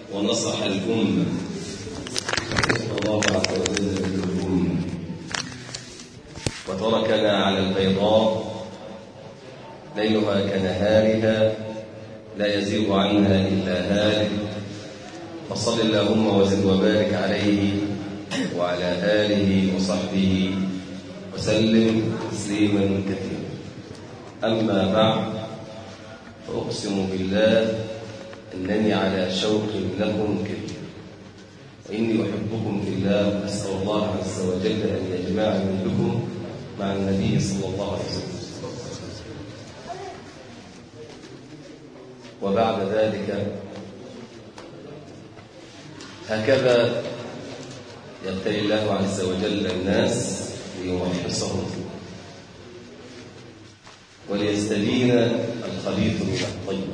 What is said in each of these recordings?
ونصح الأمة الله عز وجل بالأمة وتركنا على البيضاء ليلها كنهارها لا يزيغ عنها إلا هالك فصل اللهم وزد وبارك عليه وعلى آله وصحبه وسلم تسليما كثيرا أما بعد فأقسم بالله أنني على شوق لكم كبير وإني أحبكم في الله أسأل الله عز وجل أن يجمعني بكم مع النبي صلى الله عليه وسلم وبعد ذلك هكذا يبتلي الله عز وجل الناس ليمحصهم وليستبين الخبيث من الطيب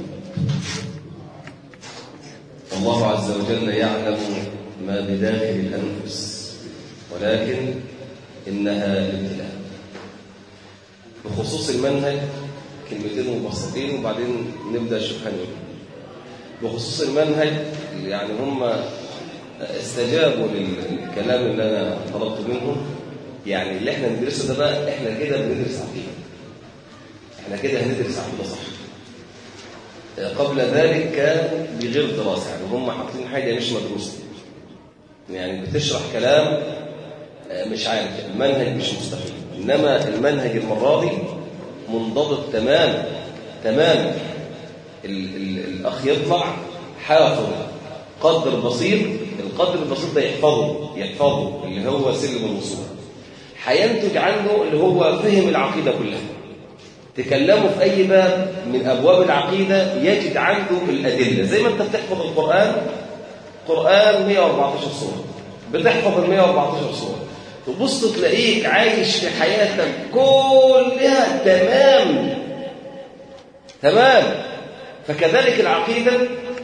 الله عز وجل يعلم ما بداخل الأنفس ولكن إنها الابتلاء بخصوص المنهج كلمتين مبسطين وبعدين نبدأ نشوف هنقول بخصوص المنهج يعني هم استجابوا للكلام اللي أنا طلبته منهم يعني اللي احنا ندرسه ده بقى احنا كده بندرس عقيدة احنا كده هندرس عقيدة صح قبل ذلك كان بغير دراسة يعني هم حاطين حاجة مش مدروسة يعني بتشرح كلام مش عارف المنهج مش مستقيم إنما المنهج المرة دي منضبط تماما تماما ال ال الأخ يطلع حافظ قدر بسيط القدر البسيط ده يحفظه يحفظه اللي هو سلم الوصول هينتج عنه اللي هو فهم العقيدة كلها تكلموا في أي باب من أبواب العقيدة يجد عنده الأدلة زي ما أنت بتحفظ القرآن قرآن 114 سورة بتحفظ ال 114 سورة تبص تلاقيك عايش في حياتك كلها تمام تمام فكذلك العقيدة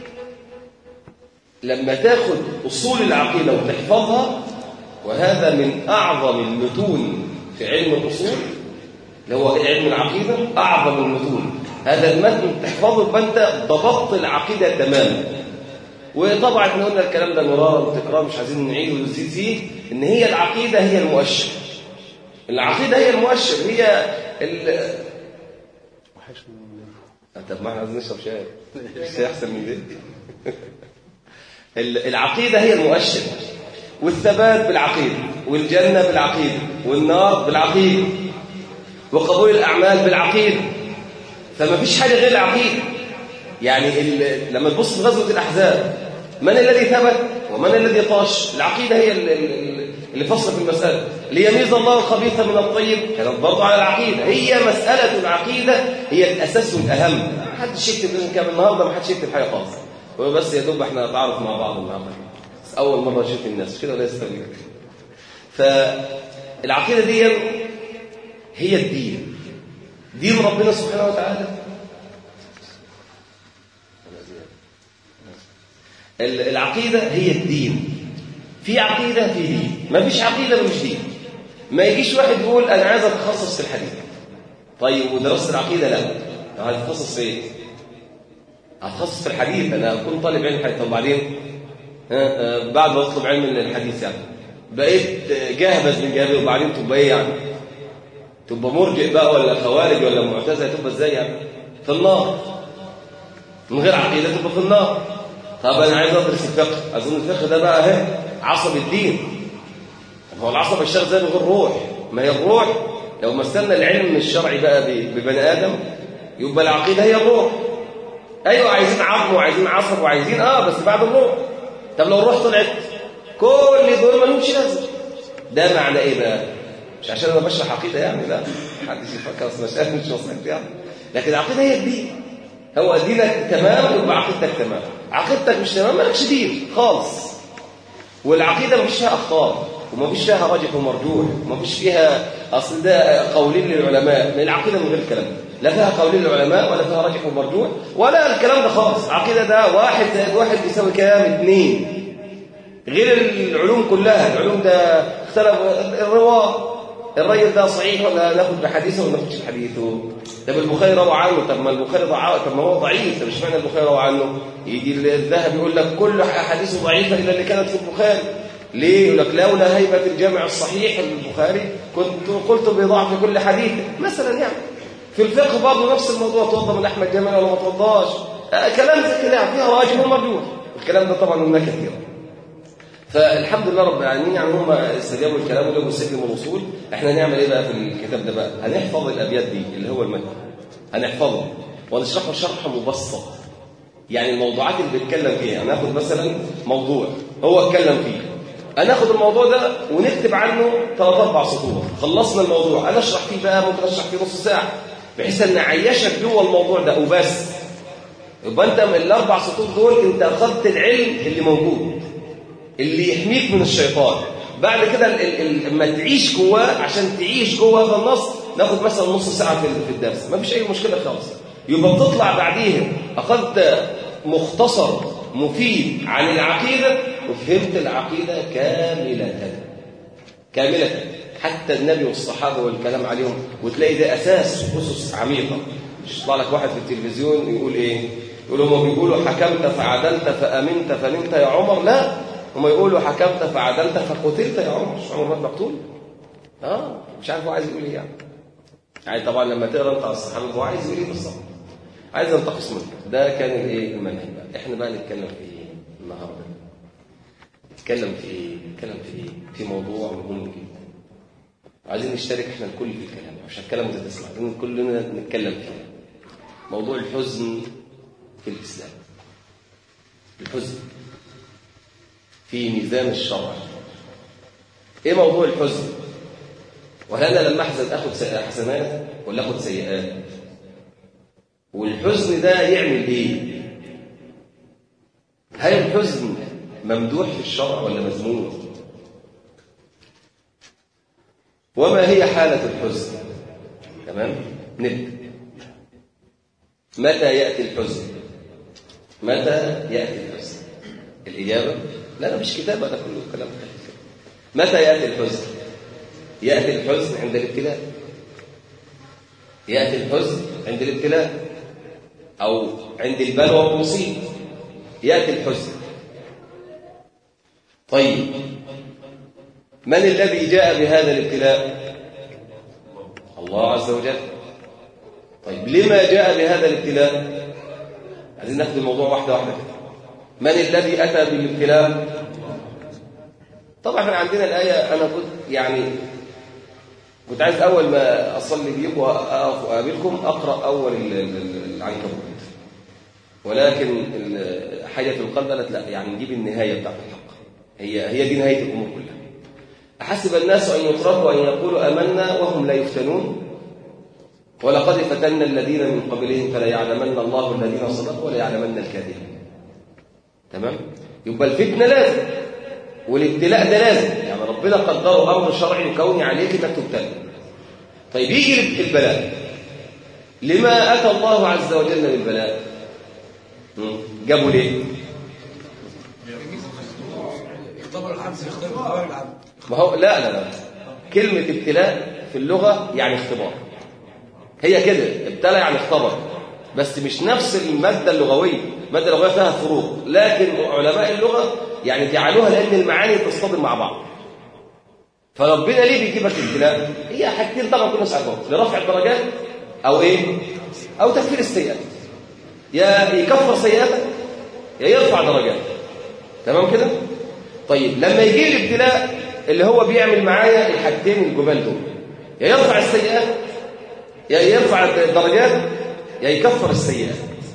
لما تاخد أصول العقيدة وتحفظها وهذا من أعظم المتون في علم الأصول اللي هو علم العقيدة أعظم المتون هذا المتن تحفظه يبقى أنت ضبطت العقيدة تماما وطبعا احنا قلنا الكلام ده مرارا وتكرار مش عايزين نعيد ونزيد فيه ان هي العقيدة هي المؤشر العقيدة هي المؤشر هي ال طب ما احنا عايزين نشرب شاي مش احسن من دي العقيدة هي المؤشر والثبات بالعقيدة والجنة بالعقيدة والنار بالعقيدة وقبول الأعمال بالعقيدة فما فيش حاجة غير العقيدة يعني لما تبص في غزوة الأحزاب من الذي ثبت ومن الذي طاش العقيدة هي اللي فصل في المسألة ليميز الله الخبيث من الطيب كانت برضه على العقيدة هي مسألة العقيدة هي الأساس والأهم ما حدش يكتب كان النهارده ما حدش يكتب حاجة خالص هو بس يا دوب احنا نتعرف مع بعض النهارده بس أول مرة أشوف الناس كده ولا يستوي فالعقيدة دي هي الدين دين ربنا سبحانه وتعالى العقيدة هي الدين في عقيدة في دين ما فيش عقيدة مش دين ما يجيش واحد يقول أنا عايز أتخصص في الحديث طيب ودراسة العقيدة لا هتتخصص في ايه؟ هتخصص في الحديث أنا أكون طالب علم الحديث طب بعدين بعد ما أطلب علم الحديث يعني بقيت جاهبز من جاهبز وبعدين تبقى إيه يعني؟ تبقى مرجئ بقى ولا خوارج ولا معتزله تبقى ازاي يعني في النار من غير عقيده تبقى في النار طب انا عايز ادرس الفقه اظن الفقه ده بقى اهي عصب الدين هو العصب الشرعي زي من غير روح ما هي الروح لو مثلنا العلم الشرعي بقى ببني ادم يبقى العقيده هي الروح ايوه عايزين عظم وعايزين عصب وعايزين اه بس بعد الروح طب لو الروح طلعت كل دول ما لهمش لازمه ده معنى ايه بقى مش عشان انا بشرح عقيده يعني لا محدش يفكر اصل مش مش وصلت يعني لكن العقيده هي الدين هو دينك تمام يبقى عقيدتك تمام عقيدتك مش تمام مالكش دين خالص والعقيده مفيش فيها اخطاء ومفيش فيها راجح ومرجوح ومفيش فيها اصل ده قولين للعلماء من العقيده من غير الكلام ده لا فيها قولين للعلماء ولا فيها راجح ومرجوح ولا الكلام ده خالص العقيده ده واحد زائد واحد بيساوي كام اثنين غير العلوم كلها العلوم ده اختلف الرواء الراجل ده صحيح ولا ناخد بحديثه ولا ناخدش بحديثه طب البخاري روى عنه طب ما البخاري ضعف طب ما هو ضعيف طب مش معنى البخاري روى عنه يجي الذهب يقول لك كل احاديثه ضعيفه الا اللي كانت في البخاري ليه يقول لك لولا هيبه الجامع الصحيح البخاري كنت قلت بضعف كل حديث مثلا يعني في الفقه برضه نفس الموضوع توضى من احمد جمال ولا ما توضاش آه كلام زي كده يعني فيها راجح ومرجوح الكلام ده طبعا قلنا كثيرا فالحمد لله رب العالمين يعني هم استجابوا الكلام وجابوا السلم والوصول احنا هنعمل ايه بقى في الكتاب ده بقى هنحفظ الابيات دي اللي هو المتن هنحفظه ونشرحه شرح مبسط يعني الموضوعات اللي بيتكلم فيها هناخد مثلا موضوع هو اتكلم فيه هناخد الموضوع ده ونكتب عنه ثلاث اربع سطور خلصنا الموضوع انا اشرح فيه بقى ممكن اشرح فيه نص ساعه بحيث ان اعيشك جوه الموضوع ده وبس يبقى انت من الاربع سطور دول انت اخذت العلم اللي موجود اللي يحميك من الشيطان بعد كده لما تعيش جواه عشان تعيش جوه هذا النص ناخد مثلا نص ساعه في الدرس ما فيش اي مشكله خالص يبقى بتطلع بعديها اخذت مختصر مفيد عن العقيده وفهمت العقيده كامله كامله حتى النبي والصحابه والكلام عليهم وتلاقي ده اساس اسس عميقه مش يطلع لك واحد في التلفزيون يقول ايه يقول هم بيقولوا حكمت فعدلت فامنت فنمت يا عمر لا هم يقولوا حكمت فعدلت فقتلت يا عمر مش عمر مات مقتول اه مش عارف هو عايز يقول ايه يعني يعني طبعا لما تقرا انت على الصحابه هو عايز يقول ايه بالظبط عايز ينتقص منك ده كان الايه المنهج بقى احنا بقى نتكلم في ايه النهارده نتكلم في ايه نتكلم في ايه في موضوع مهم جدا عايزين نشترك احنا الكل في الكلام مش هتكلم وانت تسمع عايزين كلنا نتكلم فيه موضوع الحزن في الاسلام الحزن في ميزان الشرع ايه موضوع الحزن وهل انا لما احزن اخد حسنات ولا اخد سيئات والحزن ده يعمل ايه هل الحزن ممدوح في الشرع ولا مذموم وما هي حالة الحزن تمام نبدأ متى يأتي الحزن متى يأتي الحزن الإجابة لا لا مش كتابة ده كله كلام متى يأتي الحزن يأتي الحزن عند الابتلاء يأتي الحزن عند الابتلاء أو عند البلوى والمصيبة يأتي الحزن طيب من الذي جاء بهذا الابتلاء الله عز وجل طيب لما جاء بهذا الابتلاء عايزين ناخد الموضوع واحده واحده كده من الذي اتى بالابتلاء طبعا احنا عندنا الايه انا كنت يعني كنت عايز اول ما اصلي بيكم واقف واقابلكم اقرا اول العنكبوت ولكن حاجه في القلب قالت لا يعني نجيب النهايه بتاعت الحق هي هي دي نهايه الامور كلها أحسب الناس أن يتركوا أن يقولوا آمنا وهم لا يفتنون ولقد فتنا الذين من قبلهم فلا يعلمن الله الذين صدقوا ولا يعلمن الكاذبين تمام يبقى الفتنه لازم والابتلاء ده لازم يعني ربنا قدره امر شرعي وكوني عليك انك تبتلى طيب يجي البلاء لما اتى الله عز وجل بالبلاء جابوا ليه ما هو لا لا لا كلمة ابتلاء في اللغة يعني اختبار هي كده ابتلى يعني اختبر بس مش نفس المادة اللغوية المادة اللغوية فيها فروق لكن علماء اللغة يعني جعلوها لأن المعاني تصطدم مع بعض فربنا ليه بيجيب لك ابتلاء هي حاجتين طبعا كنا ساعتهم لرفع الدرجات أو إيه أو تكفير السيئات يا يكفر سيئاتك يا يرفع درجات تمام كده طيب لما يجي الابتلاء اللي هو بيعمل معايا الحاجتين الجمال دول يا يرفع السيئات يا يرفع الدرجات يا يكفر السيئات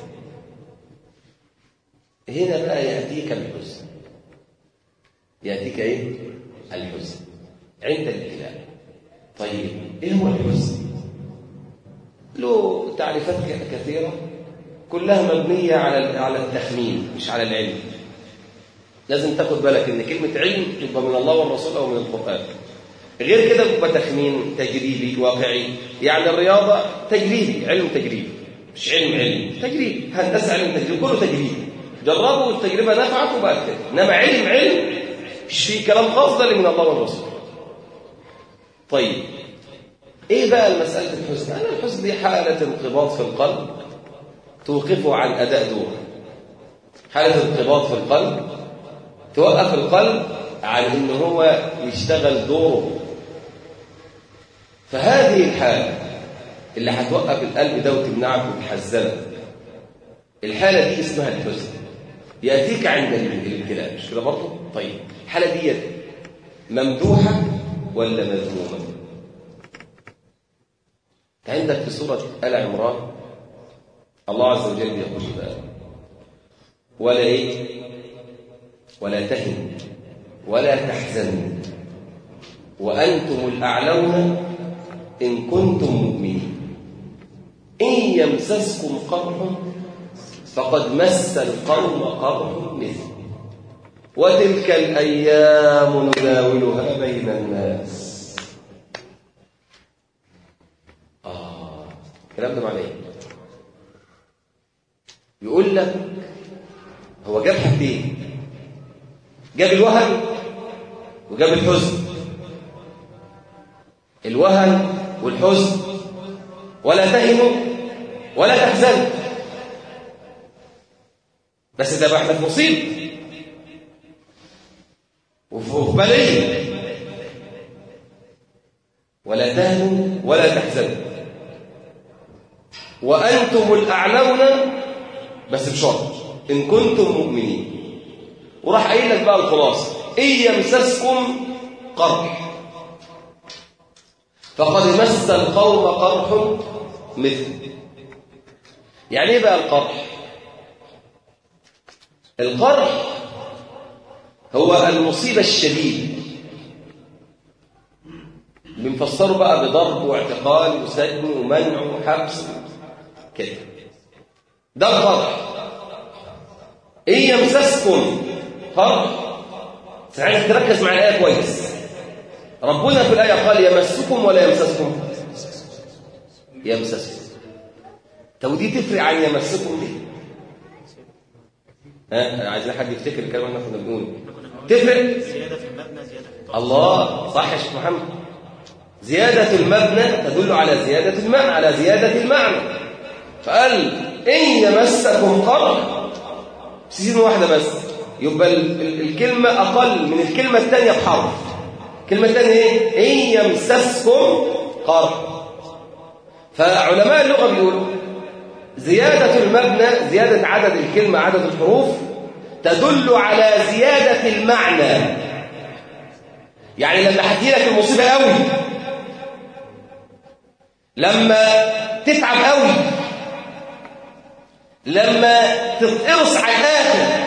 هنا بقى يأتيك الحزن يأتيك ايه الحزن عند الابتلاء طيب ايه هو الحزن له تعريفات كثيرة كلها مبنية على على التخمين مش على العلم لازم تاخد بالك ان كلمة علم تبقى من الله والرسول او من القرآن غير كده بيبقى تخمين تجريبي واقعي يعني الرياضة تجريبي علم تجريبي مش علم علم تجريبي هندسة علم تجريبي كله تجريبي جربوا والتجربة نفعت وبقت كده انما علم علم مش فيه كلام خاص ده اللي من الله والرسول طيب ايه بقى مسألة الحزن؟ أنا الحزن دي حالة انقباض في القلب توقفه عن أداء دوره حالة انقباض في القلب توقف القلب عن ان هو يشتغل دوره فهذه الحالة اللي هتوقف القلب ده وتمنعك وتحزنك الحالة دي اسمها الحزن يأتيك عند الابتلاء مش كده برضه؟ طيب الحالة دي ممدوحة ولا مذمومة؟ عندك في سورة آل عمران الله عز وجل يقول بقى ولا ايه ولا تهنوا ولا تحزنوا وأنتم الأعلون إن كنتم مؤمنين إن يمسسكم قرح فقد مس القوم قرح مثل وتلك الأيام نداولها بين الناس آه الكلام ده معناه إيه؟ يقول لك هو جاب حاجتين جاب الوهن وجاب الحزن الوهن والحزن ولا تهنوا ولا تحزنوا بس ده احنا في مصيبه وفي بليه ولا تهنوا ولا تحزنوا وانتم الاعلون بس بشرط ان كنتم مؤمنين وراح قايل لك بقى الخلاصه ان يمسسكم قرح فقد مس القوم قرح مثل يعني ايه بقى القرح القرح هو المصيبة الشديدة بنفسره بقى بضرب واعتقال وسجن ومنع وحبس كده ده القرح إن يمسسكم قرح عايز تركز مع الآية كويس ربنا في الآية قال يمسكم ولا يمسسكم يمسسكم طب دي تفرق عن يمسكم دي ها عايزين حد يفتكر الكلام اللي احنا كنا بنقوله تفرق زيادة في المبنى زيادة في الطاقة الله صح يا شيخ محمد زيادة المبنى تدل على زيادة المعنى على زيادة المعنى فقال إن يمسكم قرح سيزن واحدة بس يبقى ال- ال- الكلمة أقل من الكلمة الثانية بحرف الكلمة الثانية إيه؟ إن يمسسكم قرح فعلماء اللغة بيقولوا زيادة المبنى زيادة عدد الكلمة عدد الحروف تدل على زيادة المعنى يعني لما هتجي لك المصيبة قوي لما تتعب قوي لما تتقرص على الآخر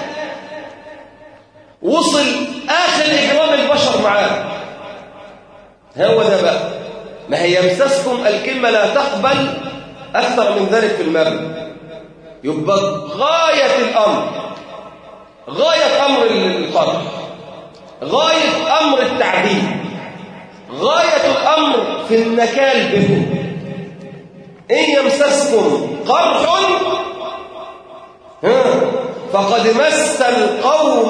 وصل آخر إجرام البشر معاه هو ده بقى ما هي يمسسكم الكلمة لا تقبل أكثر من ذلك في المبنى يبقى غاية الأمر غاية أمر القرح غاية أمر التعذيب غاية الأمر في النكال به إن يمسسكم قرح ها، فقد مس القوم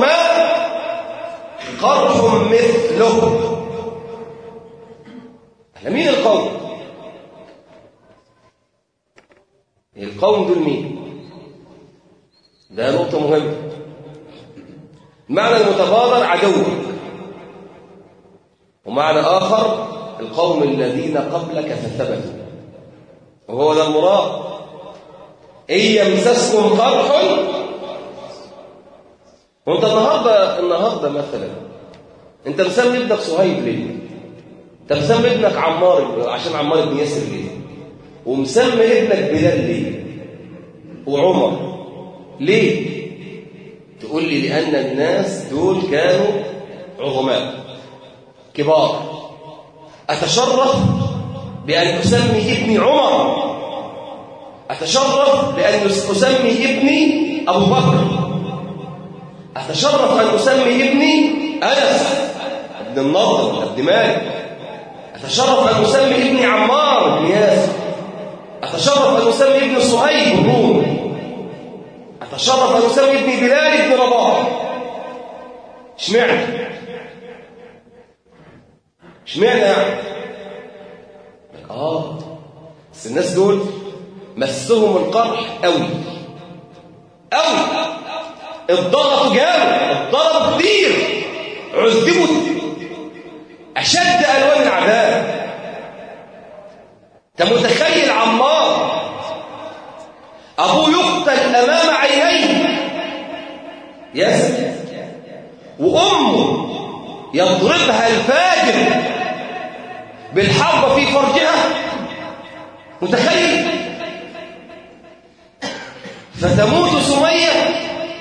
قرح مثله على مين القوم القوم دول مين ده نقطة مهمة معنى المتبادر عدوك ومعنى آخر القوم الذين قبلك فثبتوا وهو ده المراد إن يمسسكم قرح وانت النهارده النهارده مثلا انت مسمي ابنك صهيب ليه؟ انت مسمي ابنك عمار عشان عمار بن ياسر ليه؟ ومسمي ابنك بلال ليه؟ وعمر ليه؟ تقول لي لأن الناس دول كانوا عظماء كبار أتشرف بأن أسمي ابني عمر أتشرف بأن أسمي ابني أبو بكر أتشرف أن أسمي ابني أنس ابن النضر ابن مالك أتشرف أن أسمي ابني عمار بن ياسر أتشرف أن أسمي ابني صهيب الروم أتشرف أن أسمي ابني بلال بن رباح اشمعنى اشمعنى يعني اه بس الناس دول مسهم القرح قوي قوي اتضغطوا جامد اتضربوا كتير عذبوا اشد الوان العذاب انت متخيل عمار ابوه يقتل امام عينيه يا وامه يضربها الفاجر بالحرب في فرجها متخيل فتموت سمية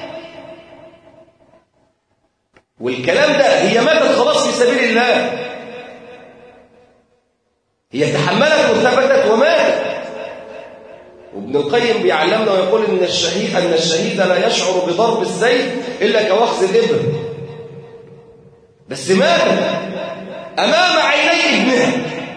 والكلام ده هي ماتت خلاص في سبيل الله هي تحملت وثبتت وماتت وابن القيم بيعلمنا ويقول ان الشهيد ان الشهيد لا يشعر بضرب السيف الا كوخز الابر بس ماتت امام عيني ابنها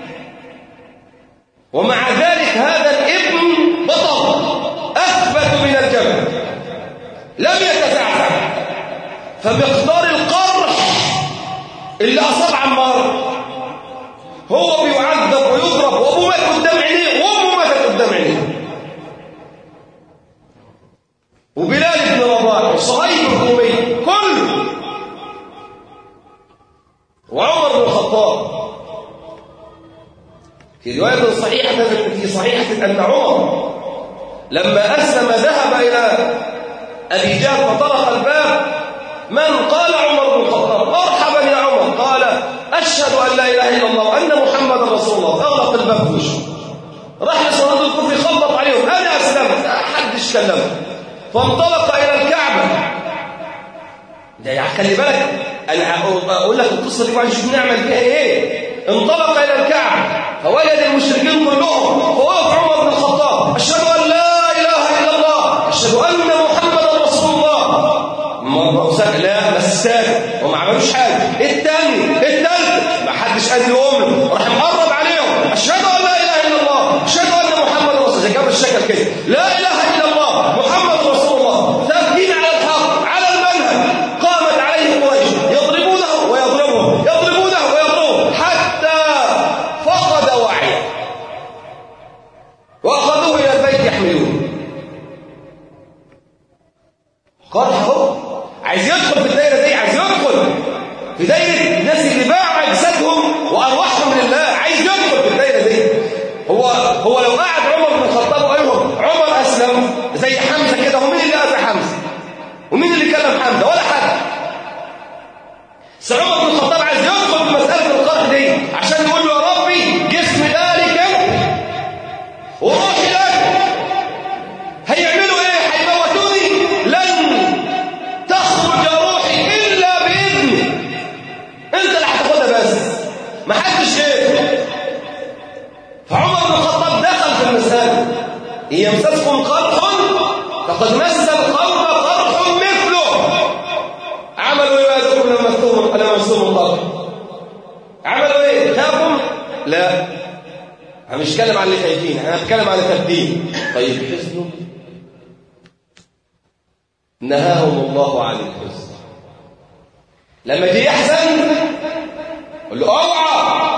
ومع ذلك هذا الابن بطل اثبت من الجبل لم يتزعزع فمقدار القرح اللي اصاب عمار هو بيعذب ويضرب وابوه مات قدام عينيه وامه ماتت قدام عينيه وبلال بن رباح وصهيب الرومي كله وعمر بن الخطاب في رواية صحيحة في صحيحة أن عمر لما أسلم ذهب إلى أبي جهل فطرق الباب من قال عمر بن الخطاب مرحبا يا عمر قال أشهد أن لا إله إلا الله وأن محمدا رسول الله أغلق الباب في وشه راح لصلاة الكفر يخبط عليهم أنا أسلمت حدش كلمه فانطلق إلى الكعبة ده يعني خلي بالك أنا أقول لك القصة دي وعايز نشوف نعمل فيها إيه انطلق إلى الكعبة فوجد المشركين كلهم فوقف عمر بن الخطاب أشهد أن لا إله إلا الله أشهد أن محمدا رسول الله لا بس ساكت وما عملوش حاجة الثاني الثالث ما حدش قال يقوم راح مقرب عليهم أشهد أن لا إله إلا الله أشهد أن محمدا رسول الله جاب الشكل كده لا إله إلا الله محمد رسول الله ثابتين على الحق على المنهج قامت عليه قريش يضربونه ويضربهم يضربونه ويضربهم حتى فقد وعيه واخذوه الى البيت يحملونه قال اهو عايز يدخل في الدايره دي عايز يدخل في دايره الناس اللي باعوا اجسادهم وارواحهم لله عايز يدخل في الدايره دي هو هو لو قعد عمر بن الخطاب وقالهم عمر اسلم زي حمزه كده هو مين اللي اذى حمزه ومين اللي كلم حمزه ولا حد بس عمر بن الخطاب عايز يدخل في مساله القرح دي عشان يقول له يا ربي جسم ذلك وروحي لك هيعملوا ايه هيموتوني لن تخرج روحي الا باذني انت اللي هتاخدها بس ما حدش غيرك فعمر بن الخطاب دخل في المسألة إن يمسسكم قرح فقد مس القوم قرح مثله عملوا ايه بقى دول لما مسوهم لما مسوهم القرح عملوا ايه خافوا لا انا مش بتكلم عن اللي خايفين انا بتكلم عن التبديل طيب حزنوا نهاهم الله عن الحزن لما يجي يحزن قل له اوعى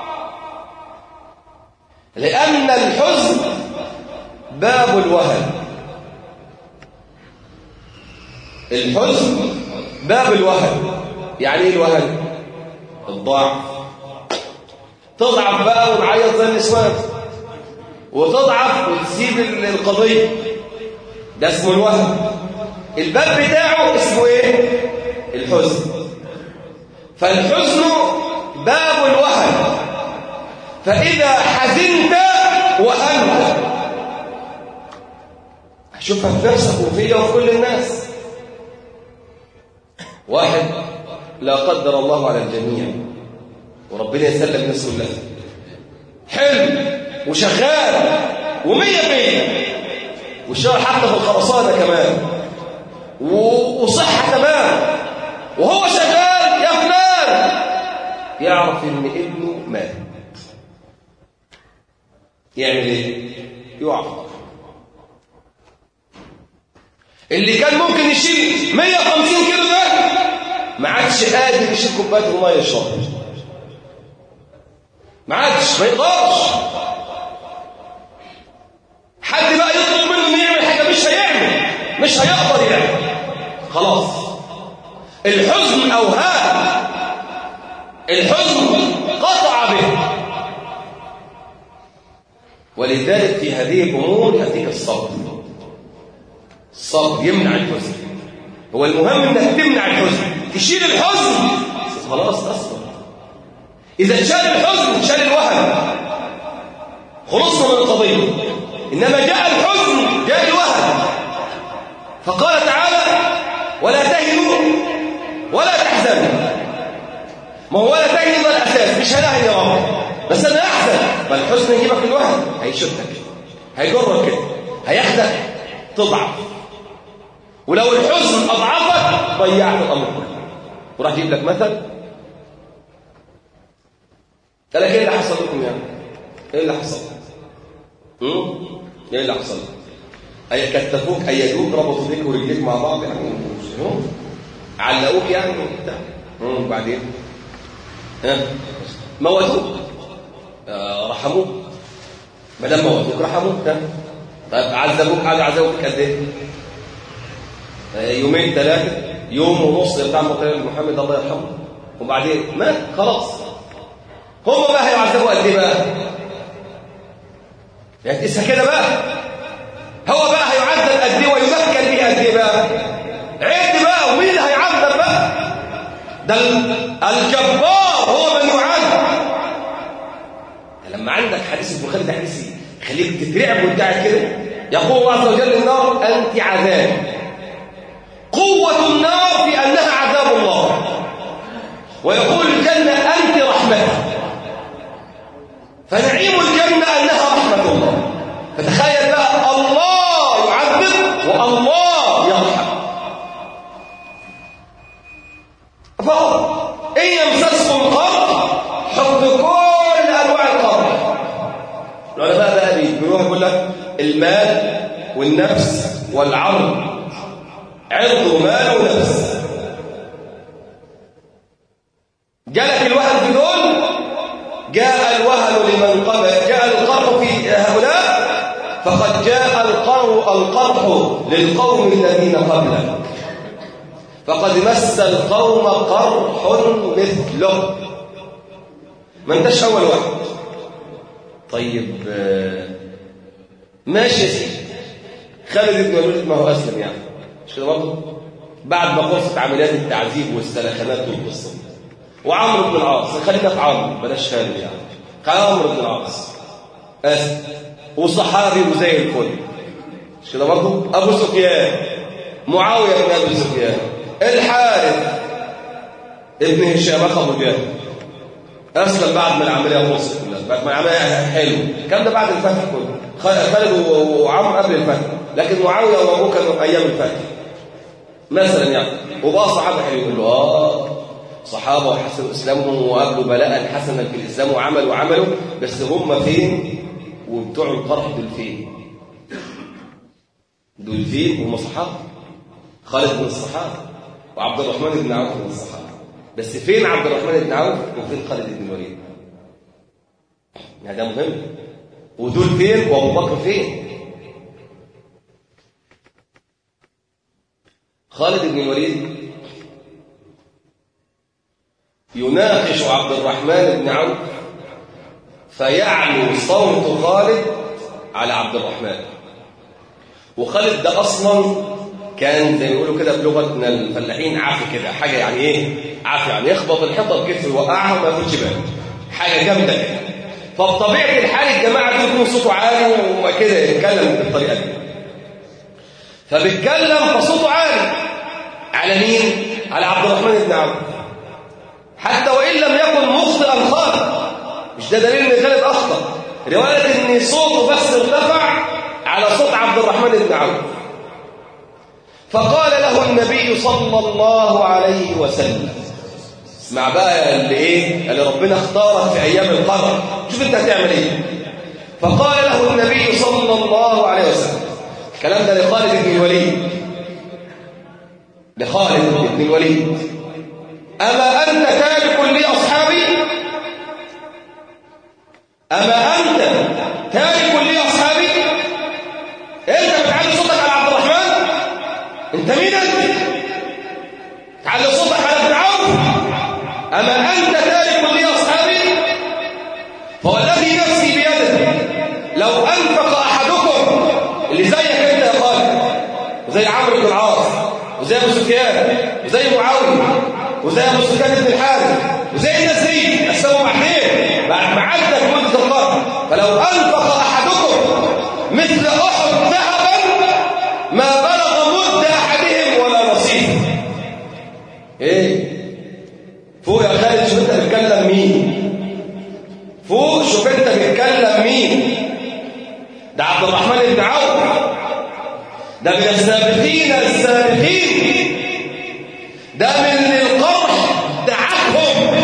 لأن الحزن باب الوهن الحزن باب الوهن يعني ايه الوهن الضعف تضعف بقى وتعيط زي النسوان وتضعف وتسيب القضية ده اسمه الوهن الباب بتاعه اسمه ايه الحزن فالحزن باب الوهن فإذا حزنت وهنت شوفها في نفسك وفيا وفي كل الناس واحد لا قدر الله على الجميع وربنا يسلم نفسه الله حلو وشغال ومية مية والشغل حتى في الخرسانة كمان وصحة تمام وهو شغال يا فلان يعرف ان ابنه مات يعمل ايه يقع اللي كان ممكن يشيل 150 كيلو ده ما عادش قادر يشيل كوبايه ميه يشرب ما عادش ما يقدرش حد بقى يطلب منه انه يعمل حاجه مش هيعمل مش هيقدر يعمل خلاص الحزن اوهام الحزن قطع به ولذلك في هذه الامور ياتيك الصبر الصبر يمنع الحزن هو المهم انك تمنع الحزن تشيل الحزن خلاص اصبر اذا شال الحزن شال الوهن خلصنا من القضيه انما جاء الحزن جاء الوهن فقال تعالى ولا تهنوا ولا تحزنوا ما هو ولا تهنوا ده الاساس مش هنهن يا رب بس انا احزن ما الحزن يجيبك الوهن هيشدك هيجرك كده هياخدك تضعف ولو الحزن اضعفك ضيعت الامر كله وراح يجيب لك مثل قال لك ايه اللي حصل لكم يعني ايه اللي حصل امم ايه اللي حصل اي كتفوك ايدوك ربطوا ايديك ورجليك مع بعض يعني مم. علقوك يعني وبتاع امم وبعدين ها موتوك آه رحموك ما دام موتوك رحموك ها طيب عذبوك قعدوا عذبوك قد ايه يومين ثلاثه يوم ونص بتاع مقيم محمد الله يرحمه وبعدين مات خلاص هم بقى هيعذبوا قد ايه بقى يعني تقيسها كده بقى هو بقى هيعذب قد ايه ويمكن به قد ايه بقى عد بقى ومين اللي هيعذب بقى ده الجبار هو من يعذب لما عندك حديث البخاري ده حديث خليك تترعب وانت قاعد كده يقول الله عز وجل النار انت عذاب قوة النار في أنها عذاب الله ويقول الجنة أنت رحمته فنعيم الجنة أنها رحمة الله فتخيل بقى الله يعذب والله يرحم فهو إن يمسسكم قرح حط كل أنواع القرح العلماء بقى بيقولوها يقول لك المال والنفس والعرض عرض ومال ونفس جالك الوهن في دول جاء الوهن لمن قبل جاء القرح في هؤلاء فقد جاء القرح القرح للقوم الذين قبلك فقد مس القوم قرح مثله ما انتش اول واحد طيب ماشي يا سيدي خالد بن الوليد ما هو اسلم يعني مش كده برضه بعد ما خلصت عمليات التعذيب والسلخانات والقصه دي وعمرو بن العاص خلينا في عمرو بلاش خالد يعني عمرو بن العاص اسلم وصحابي وزي الفل مش كده برضه ابو سفيان معاويه بن ابي سفيان الحارث ابن هشام اخو ابو جهل اسلم بعد ما العمليه خلصت كلها بعد ما العمليه حلو الكلام ده بعد الفتح كله خالد وعمرو قبل الفتح لكن معاويه وابوه كانوا ايام الفتح مثلا يعني وبقى صحابه حلو يقول له اه صحابه وحسنوا اسلامهم وقابلوا بلاء حسنا في الاسلام وعملوا وعملوا بس هم فين وبتوع القرح دول فين دول فين هم صحابه خالد من الصحابه وعبد الرحمن بن عوف من الصحابه بس فين عبد الرحمن بن عوف وفين خالد بن الوليد يعني ده مهم ودول فين وابو بكر فين خالد بن الوليد يناقش عبد الرحمن بن عوف فيعلو صوت خالد على عبد الرحمن وخالد ده اصلا كان زي ما بيقولوا كده بلغتنا الفلاحين عافي كده حاجه يعني ايه عافي يعني يخبط الحيطه بكتفه يوقعها وما ياخدش باله حاجه جامده كده فبطبيعه الحال الجماعه دول يكون صوته عالي وما كده يتكلم بالطريقه دي فبيتكلم فصوته عالي على مين على عبد الرحمن بن عوف حتى وان لم يكن مخطئا خالد مش ده دليل ان خالد اخطا روايه ان صوته بس ارتفع على صوت عبد الرحمن بن عوف فقال له النبي صلى الله عليه وسلم اسمع بقى اللي ايه اللي ربنا اختارك في ايام القمر شوف انت هتعمل ايه فقال له النبي صلى الله عليه وسلم الكلام ده لخالد بن الوليد لخالد بن الوليد اما انت تارك لي اصحابي أما أنت تارك لي أصحابي أنت بتعلي صوتك على عبد الرحمن أنت مين أنت تعلي صوتك على ابن عوف أما أنت تارك لي أصحابي فوالذي نفسي بيده لو أنفق أحدكم اللي زيك أنت يا خالد وزي عمرو بن العاص وزي أبو سفيان وزي معاوية وزي أبو سفيان بن الحارث وزي الناس دي أسلموا بعدين بعد ما عدت مدة القرن فلو أنفق أحدكم مثل أحد ذهبا ما بلغ مد أحدهم ولا نصيب إيه فوق يا خالد شوف أنت بتكلم مين فوق شوف أنت بتكلم مين ده عبد الرحمن بن عوف ده من السابقين السابقين ده من القرح دعتهم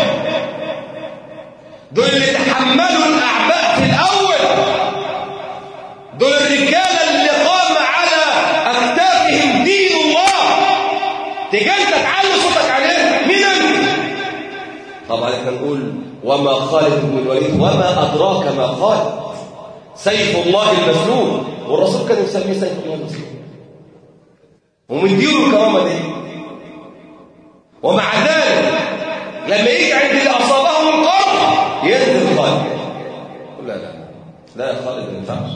دول اللي تحملوا الأعباء في الأول دول الرجال اللي قام على أكتافهم دين الله تيجي انت تعلي صوتك عليه مين انت؟ طبعا احنا نقول وما خالد بن الوليد وما أدراك ما خالد سيف الله المسلول والرسول كان يسميه سيف الله المسلول ومن دينه الكرامة دي ومع ذلك لما يجي عند اللي أصابهم القرح ينزل خالد لا لا لا يا خالد ما ينفعش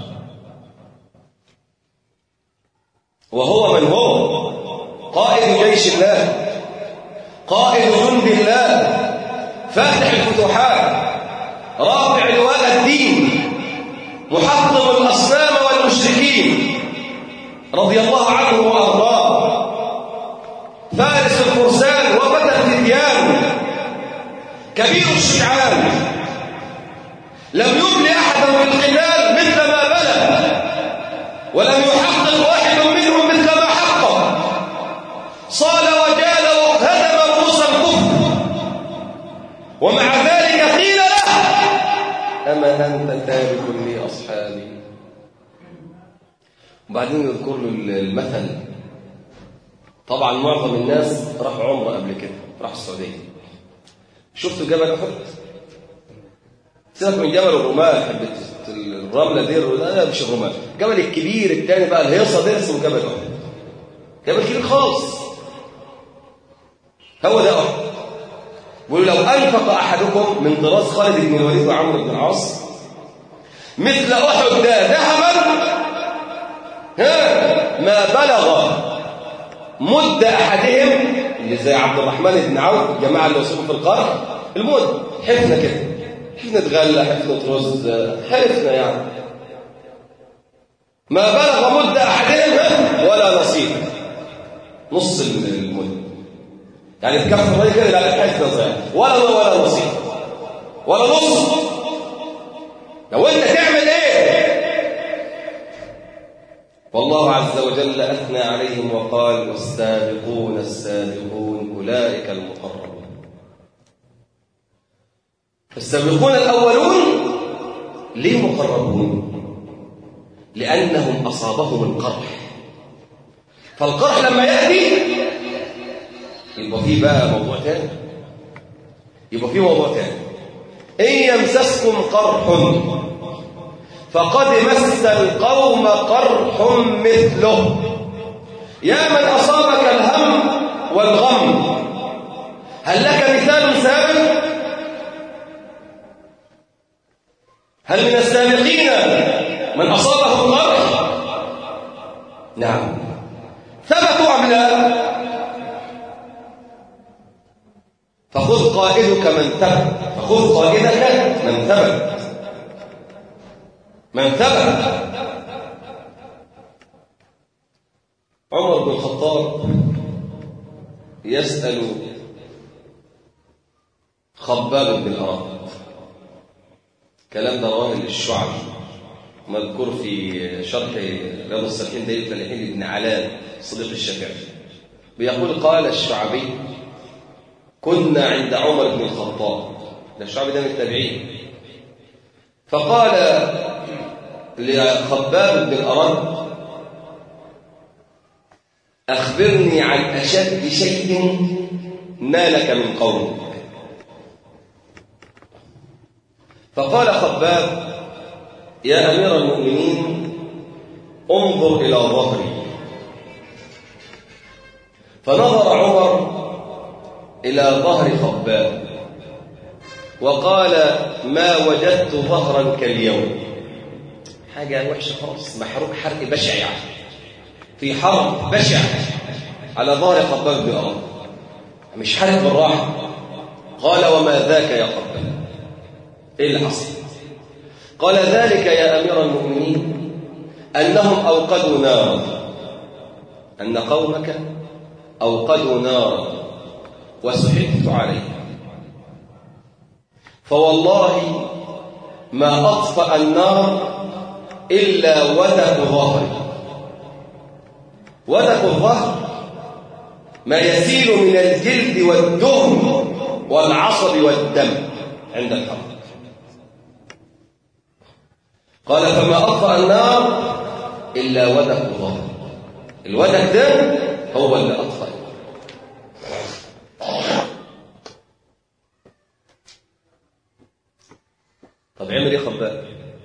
وهو من هو قائد جيش الله قائد جند الله فاتح الفتوحات رافع لواء الدين محطم الأصنام والمشركين رضي الله عنه وأرضاه فارس الفرسان وفتى الفتيان كبير الشجعان لم يبل أحدا في القتال مثل ما بلى ولم يحقق واحد منهم مثل ما حقق صال وجال وهدم رؤوس الكفر ومع ذلك قيل له أما أنت تارك لي أصحابي وبعدين يذكر له المثل طبعا معظم الناس راح عمره قبل كده راح السعودية شفتوا جبل أحد سيبك من جبل الرمال حبة الرملة دي لا مش الرمال الجبل الكبير الثاني بقى الهيصة ده اسمه جبل أحد جبل كبير خالص هو ده أحد بيقول لو أنفق أحدكم من طراز خالد بن الوليد وعمرو بن العاص مثل أحد ده ذهبا ها ما بلغ مد أحدهم اللي زي عبد الرحمن بن عوف الجماعة اللي وصلوا في القرن المد حفنة كده حفنة غلة حفنة رز حفنة يعني ما بلغ مد أحدهم ولا نصيب نص المد يعني تكفر الراجل كده لا حفنة صغيرة ولا ولا نصيب ولا نص لو انت تعمل ايه والله عز وجل أثنى عليهم وقال والسابقون السابقون أولئك المقربون السابقون الأولون ليه مقربون لأنهم أصابهم القرح فالقرح لما يأتي يبقى فيه بقى موضوع تاني يبقى فيه موضوع تاني إن يمسسكم قرح فقد مس القوم قرح مثله يا من أصابك الهم والغم هل لك مثال سابق هل من السابقين من أصابه القرح نعم ثبتوا أم لا فخذ قائدك من ثبت فخذ قائدك من ثبت من ثبت عمر بن الخطاب يسأل خباب بن الأرض كلام ده راهن للشعب مذكور في شرح رياض الصالحين ده الفلاحين بن علان صديق الشافعي بيقول قال الشعبي كنا عند عمر بن الخطاب ده الشعبي ده من التابعين فقال لخباب بن الأرد أخبرني عن أشد شيء نالك من قومك فقال خباب يا أمير المؤمنين انظر إلى ظهري فنظر عمر إلى ظهر خباب وقال ما وجدت ظهرا كاليوم حاجة وحشة خالص محروق حرق بشع يعني في حرب بشع على ظهر خباب بن أراد مش حرق بالراحة قال وما ذاك يا خباب ايه اللي حصل قال ذلك يا أمير المؤمنين أنهم أوقدوا نارا أن قومك أوقدوا نارا وسحبت عليها فوالله ما أطفأ النار إلا ودك ظهري ودك الظهر ما يسيل من الجلد والدهن والعصب والدم عند الحرب قال فما أطفأ النار إلا ودك الظهر الودك ده هو اللي أطفأ طب عمل ايه خباب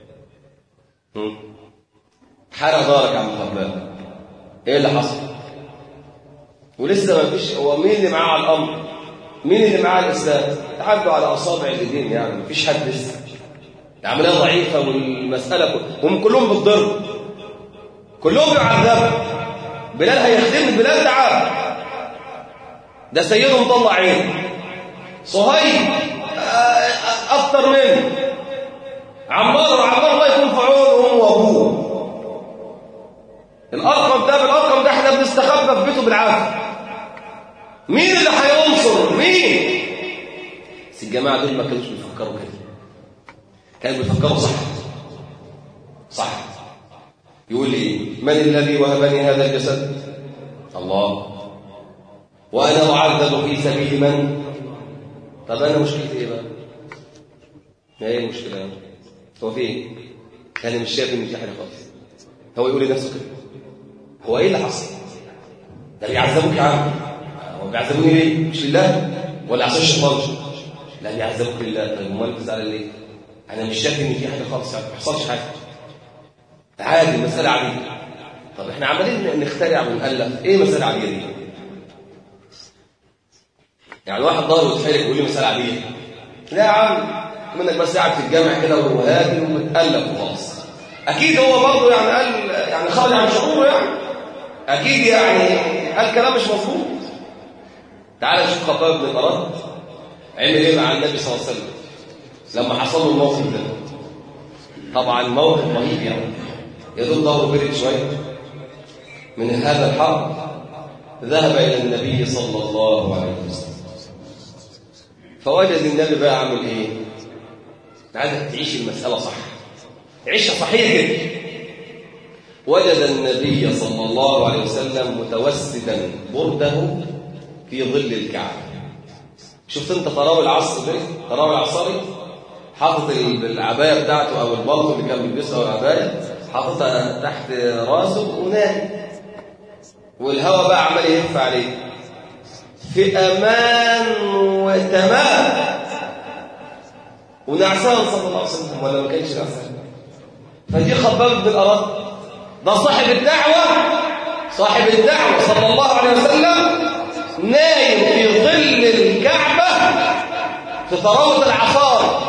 حرق دارك يا عم خباب ايه اللي حصل ولسه ما فيش هو مين اللي معاه على الامر مين اللي معاه الاسلام تعدوا على اصابع الايدين يعني ما فيش حد لسه العمليه ضعيفه والمساله كل... هم كلهم بالضرب كلهم بيعذبوا بلال هيخدم بلال تعال ده سيده مطلع عين صهيب اكتر منه عمار وعمار الله يكون في عونه وابوه الارقم ده بالارقم ده احنا بنستخبى في بيته بالعافيه مين اللي هينصر مين بس الجماعه دول ما كانوش بيفكروا كده كانوا بيفكروا صح صح يقول ايه من الذي وهبني هذا الجسد الله وانا اعذب في سبيل من طب انا مشكلتي ايه بقى ما هي المشكله يعني هو في ايه انا مش شايف ان في حاجه خالص هو يقول لنفسه كده هو ايه اللي حصل ده بيعذبوك يا عم هو بيعذبوني ليه مش لله ولا عشان الشيطان لا بيعذبوك لله طيب امال بتزعل ليه انا مش شايف ان في حاجه خالص يعني ما حصلش حاجه عادي مساله عاديه طب احنا عمالين نخترع ونالف ايه مساله عاديه دي يعني واحد ضهره يتحرق يقول لي مساله عاديه لا يا عم منك بس قاعد في الجامع كده وهاكل ومتألف وخلاص اكيد هو برضه يعني قال يعني خرج عن شعوره يعني اكيد يعني قال كلام مش مظبوط تعال نشوف خباب بن الارد عمل ايه مع النبي صلى الله عليه وسلم لما حصل له الموقف ده طبعا موقف رهيب يعني يا دوب ظهره برد شويه من هذا الحرب ذهب الى النبي صلى الله عليه وسلم فوجد النبي بقى عامل ايه عايزك تعيش المساله صح عيشها صحيح كده وجد النبي صلى الله عليه وسلم متوسدا برده في ظل الكعبه شفت انت طراوي العصر ده طراوي العصاري حاطط العبايه بتاعته او البلطو اللي كان بيلبسها او العبايه حاططها تحت راسه ونام والهواء بقى عمال يهف عليه في امان وتمام ونعسان صلى الله عليه وسلم ولا ما كانش نعسان فدي خباب بن الاراد ده صاحب الدعوه صاحب الدعوه صلى الله عليه وسلم نايم في ظل الكعبه في طراوه العصار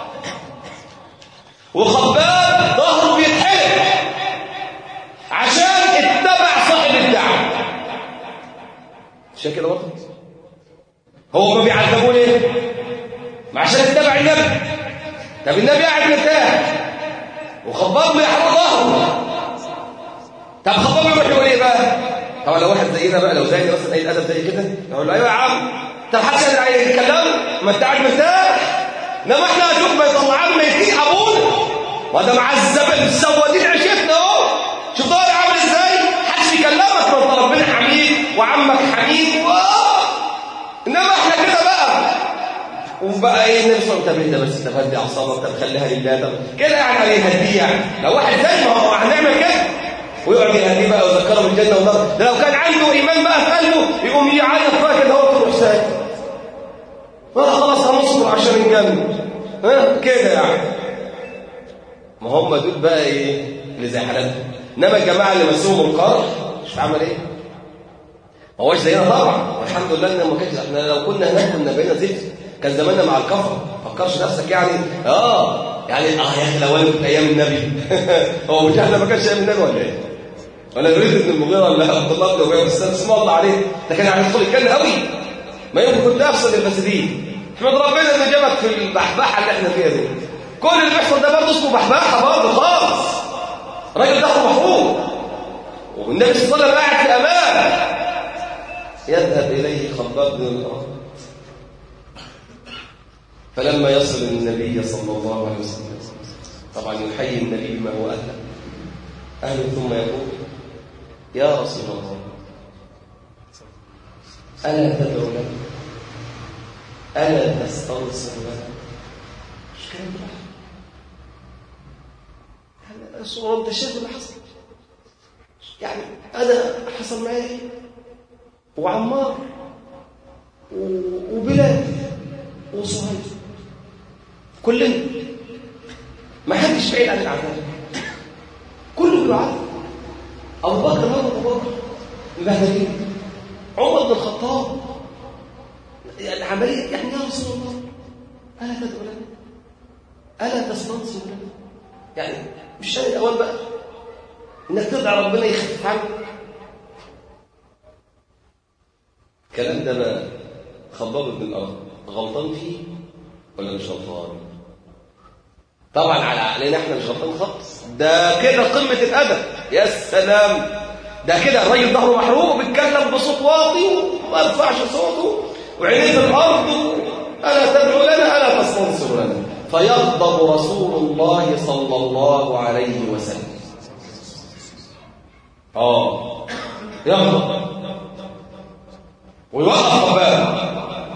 وخباب ظهره بيتحرق عشان اتبع صاحب الدعوه عشان كده برضه هو ما بيعذبوه ليه؟ ما عشان اتبع النبي طب النبي قاعد مرتاح وخباب بيحرق ظهره طب خباب يروح يقول ايه بقى؟ طبعا لو واحد زينا بقى لو زي مثلا اي ادب زي كده يقول له ايوه يا عم طب حدش قادر يتكلم ما انت قاعد مرتاح انما احنا هنشوف ما يطلعنا ميتين ابونا وده معذب مسودين عيشتنا اهو شوف ظهري عامل ازاي محدش يكلمك ما انت ربنا حميد وعمك حميد و... انما احنا كده بقى وبقى ايه النبي صلى الله عليه وسلم بس تفدي اعصابك طب خليها لله طب كده يعني يهديه يعني لو واحد زي ما هو هنعمل كده ويقعد يهديه بقى ويذكره بالجنه والنار ده لو كان عنده ايمان بقى في قلبه يقوم يعيط بقى كده هو تروح ساكت خلاص هنصبر عشان الجنه ها كده يعني ما هم دول بقى ايه اللي زي حالاتهم انما الجماعه اللي مسوهم القرح مش عمل ايه ما هوش زينا طبعا والحمد لله ان ما كانش احنا لو كنا هناك كنا بقينا زفت كان زماننا مع الكفر ما فكرش نفسك يعني اه يعني اه يا اخي لو انا كنت ايام النبي هو مش احنا ما كانش ايام النبي ولا ايه ولا الوليد بن المغيره ولا عبد الله بن ابي بن اسم الله عليه ده كان هيدخل الجنه قوي ما يمكن كنت افسد الفاسدين احمد ربنا اللي جابك في البحبحه اللي احنا فيها دي كل اللي بيحصل ده برضه اسمه بحبحه برضه خالص الراجل ده محروق والنبي صلى الله عليه وسلم قاعد في امان يذهب اليه خباب بن الارض فلما يصل النبي صلى الله عليه وسلم طبعا يحيي النبي بما هو اهله اهله ثم يقول يا رسول الله الا تدعو لنا الا تستنصر لنا مش كلام ده الصورة انت شايف اللي حصل يعني انا حصل معايا ايه وعمار وبلال وصهيب كلنا ما حدش بعيد عن العذاب كله بيعذب ابو بكر هو ابو بكر مبهدلين عمر بن الخطاب العمليه يعني يا رسول الله الا تدعو لنا الا تستنصر لنا يعني مش شان الاول بقى انك تدعي ربنا يخفف عنك الكلام ده بقى خباب بن الارض غلطان فيه ولا مش غلطان طبعا على عقلنا احنا مش غلطان خالص ده كده قمه الادب يا سلام ده كده الراجل ظهره محروق وبيتكلم بصوت واطي وما يرفعش صوته وعينيه في الارض الا تدعو لنا الا تستنصر لنا فيغضب رسول الله صلى الله عليه وسلم اه يغضب ويوقف خباب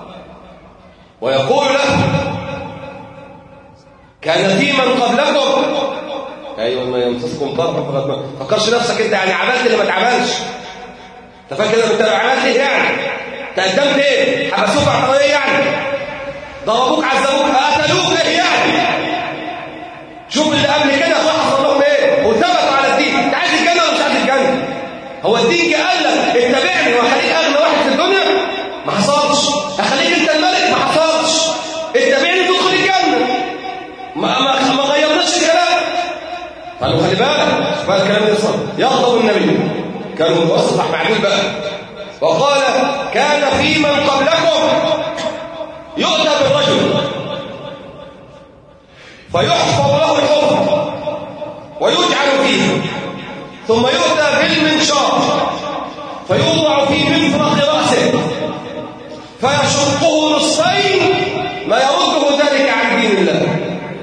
ويقول له كان في من قبلكم ايوه ما يمسسكم طرف فقد ما فكرش نفسك انت يعني عملت اللي ما اتعملش انت فاكر انت عملت ايه يعني تقدمت ايه حبسوك على ايه يعني ضربوك عذبوك قتلوك ايه يعني شوف اللي قبل كده حصل لهم ايه وثبتوا على الدين انت عايز الجنه ولا مش عايز الجنه هو الدين جه قال لك اتبعني وهخليك اغنى واحد في الدنيا ما حصلش هخليك انت الملك ما حصلش اتبعني تدخل الجنه ما ما ما غيرناش الكلام قالوا خلي بالك بقى الكلام ده صار يغضب النبي كان متوسط معدول بقى وقال كان في من قبلكم يؤتى بالرجل فيحفظ له الحفر ويجعل فيه ثم يؤتى بالمنشار فيوضع في مفرق رأسه فيشقه نصفين ما يرده ذلك عن دين الله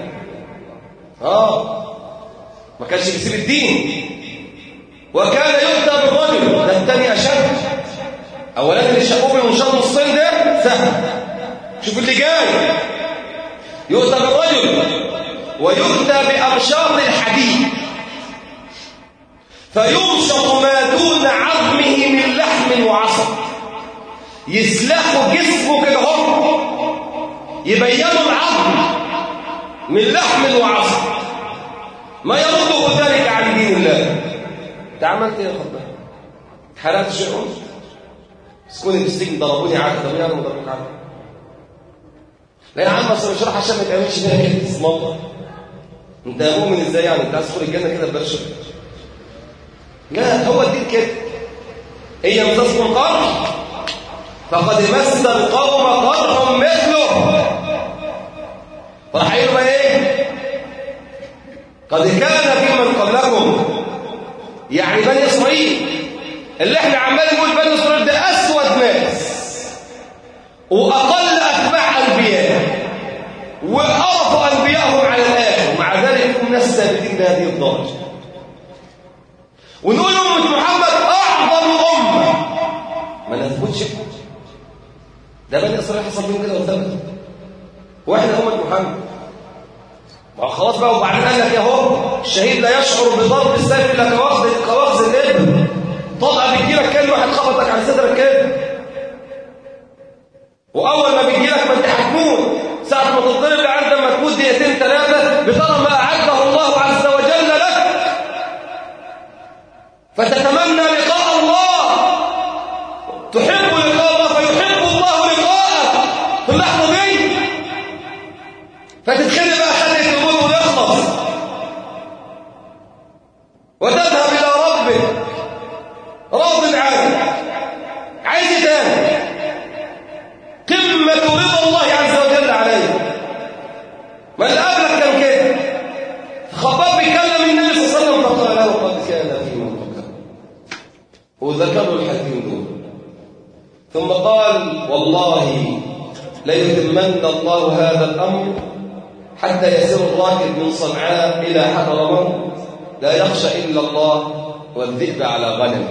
اه ما كانش بيسيب الدين وكان يؤتى بالرجل ده الثاني اشد اولا اللي شقوه بالمنشار نصين ده سهل شوف اللي جاي يؤتى بالرجل ويؤتى بأمشاط الحديد فيمشط ما دون عظمه من لحم وعصب يسلخوا جسمه كده اهو يبينوا العظم من لحم وعصب ما يرده ذلك عن دين الله انت عملت ايه يا خطبه حرقت شيء سكوني في السجن ضربوني عادي طب انا ضربوك عادي لا يا عم اصل مش راح عشان ما تعملش فيها كده اسم الله انت مؤمن ازاي يعني انت عايز تدخل الجنه كده ببلاش لا هو الدين كده ان يمسسكم قرح فقد مس القوم قرح مثله فراح يقولوا ايه قد كان في من قبلكم يعني بني اسرائيل اللي احنا عمال نقول بني اسرائيل ده اسود ناس واقل اتباع انبياء وارفوا انبيائهم على الاخر ومع ذلك هم ناس ثابتين بهذه الدرجه ونقول امه محمد اعظم امه ما نثبتش ده بني اسرائيل حصل بيهم كده وثبت واحنا امه محمد ما خلاص بقى وبعدين قال لك يا هو الشهيد لا يشعر بضرب السيف الا كواخذ كواخذ الابن طلع بيجيلك كان واحد خبطك على صدرك كده واول ما بيجيلك ما انت هتموت ساعه ما تضرب عندما تموت دقيقتين ثلاثه بترى ما اعده الله عز فتتخلي بقى خلي القبور ويخلص وتذهب إلى ربك راض عنه عايز إيه تاني قمة رضا الله عز وجل عليه ما اللي قبلك كان كده خباب بيكلم النبي صلى الله عليه وسلم فقال له قد كان في منطقة وذكر له الحديث دول ثم قال والله ليتمن الله هذا الأمر حتى يسير الراكب من صنعاء إلى حضرموت لا يخشى إلا الله والذئب على غنم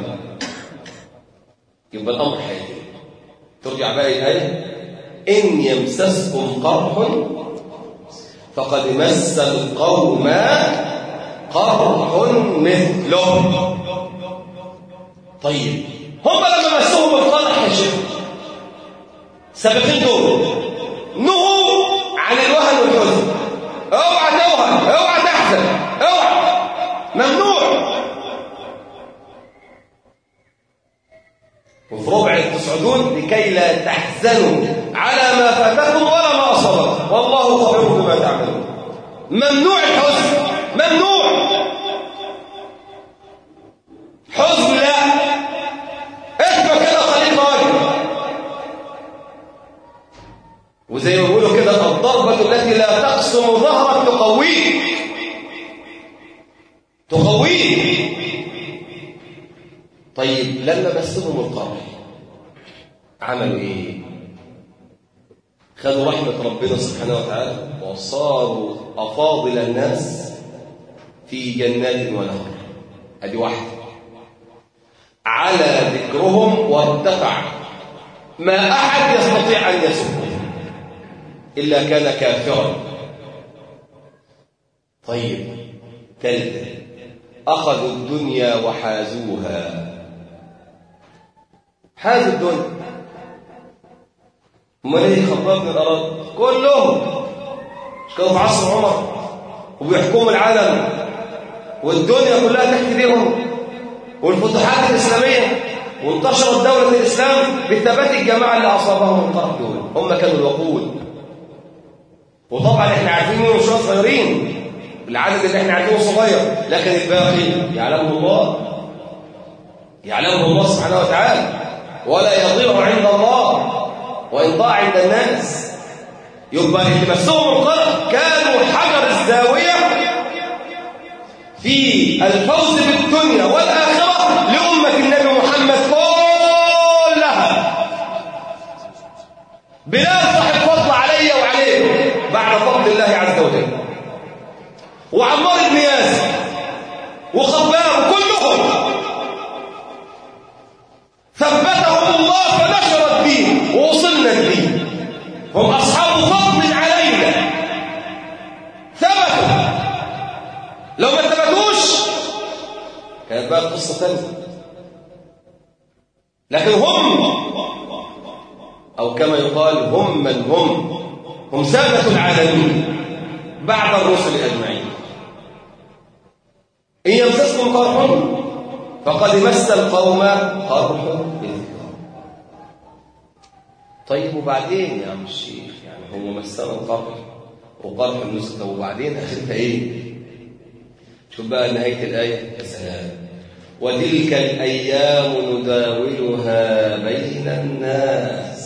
يبقى الأمر حيث ترجع بقى الآية إن يمسسكم قرح فقد مس القوم قرح مثله طيب هم لما مسهم القرح يا شيخ السابقين دول نهوا عن الوهن والحزن اوعى توهن اوعى تحزن اوعى ممنوع وفي ربع تسعدون لكي لا تحزنوا على ما فاتكم ولا ما أصابكم والله خبير بما تعملون ممنوع الحزن ممنوع حزن لا اثبت كده خليك راجل وزي ما بيقولوا كده الضربة التي لا تقسم ظهرك تقويك تقويك طيب لما مسهم القرح عملوا ايه خدوا رحمة ربنا سبحانه وتعالى وصاروا أفاضل الناس في جنات ونهر ادي واحدة على ذكرهم وارتفع ما أحد يستطيع أن يسبه إلا كان كافرا طيب ثالثا أخذوا الدنيا وحازوها حازوا الدنيا امال ايه خباب بن الارض كلهم مش كانوا في عصر عمر وبيحكموا العالم والدنيا كلها تحت ايديهم والفتوحات الاسلاميه وانتشرت دوله الاسلام بثبات الجماعه اللي اصابهم القرح دول هم كانوا الوقود وطبعا احنا عارفين منهم شويه صغيرين العدد اللي احنا عارفينه صغير لكن الباقي يعلمه الله يعلمه الله سبحانه وتعالى ولا يضيع عند الله وإن ضاع عند الناس يبقى اللي مسهم القرح كانوا حجر الزاوية في الفوز بالدنيا والآخرة لأمة النبي محمد كلها بلال صاحب فضل علي وعليه بعد فضل الله عز وجل وعمار بن ياسر وخباب كلهم ثبتهم الله فنشر الدين ووصلنا الدين هم أصحاب فضل علينا ثبتوا لو ما ثبتوش كانت بقى قصة ثانية لكن هم أو كما يقال هم من هم هم سادة العالمين بعد الرسل أجمعين إن يمسسكم قرح فقد مس القوم قرح مثله طيب وبعدين يا عم الشيخ يعني هو مسنا القرح وقرح المسك وبعدين اخرتها ايه شوف بقى نهايه الايه يا سلام وتلك الايام نداولها بين الناس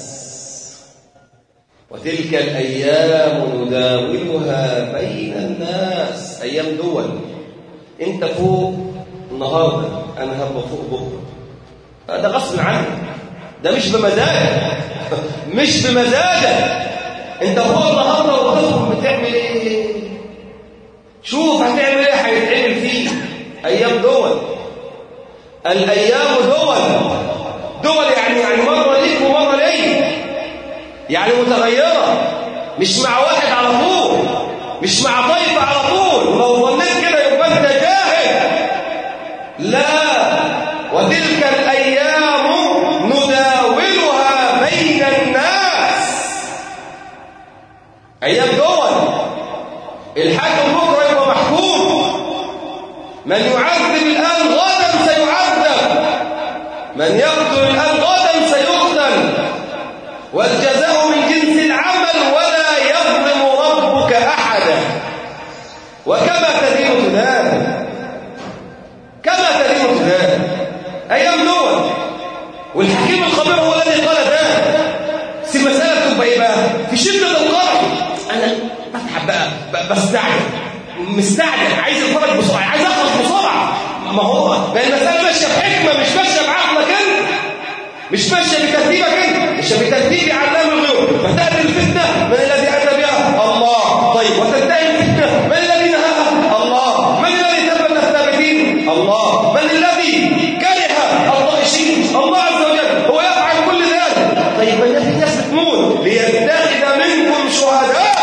وتلك الايام نداولها بين الناس ايام دول انت فوق النهارده انا هبقى فوق بكره ده غصب عنك ده مش بمزاجك مش بمزاجك انت فوق النهارده وتخرج بتعمل ايه شوف هتعمل ايه هيتعمل فيه ايام دول الايام دول دول يعني يعني مره ليك ومره ليا يعني متغيره مش مع واحد على طول مش مع طائفه على طول لو ظنيت كده يبقى انت جاهل لا وتلك الايام نداولها بين الناس ايام دول الحاكم بكره يبقى محكوم من يعذب الان غدا سيعذب من يقتل الان غدا سيقتل والجزاء من جنس العمل ولا يظلم ربك احد وكما تدين تدان كما تدين تدان أيام نوح والحكيم الخبير هو الذي قال ده بس المسألة تبقى إيه بقى في شدة القرح أنا بتعب بقى ب- بستعجل مستعجل عايز الفرج بسرعة عايز أخلص بسرعة ما هو ما المسألة ماشية بحكمة مش ماشية بعقلك أنت مش ماشية بترتيبك أنت ماشية بترتيب علام الغيوب فتأتي الفتنة من الذي أتى بها الله طيب وتنتهي الفتنة من الذي نهاها الله من الذي تبنى الثابتين الله من الذي كره الطائشين الله عز وجل هو يفعل كل ذلك طيب من الذي الناس بتموت ليتخذ منكم شهداء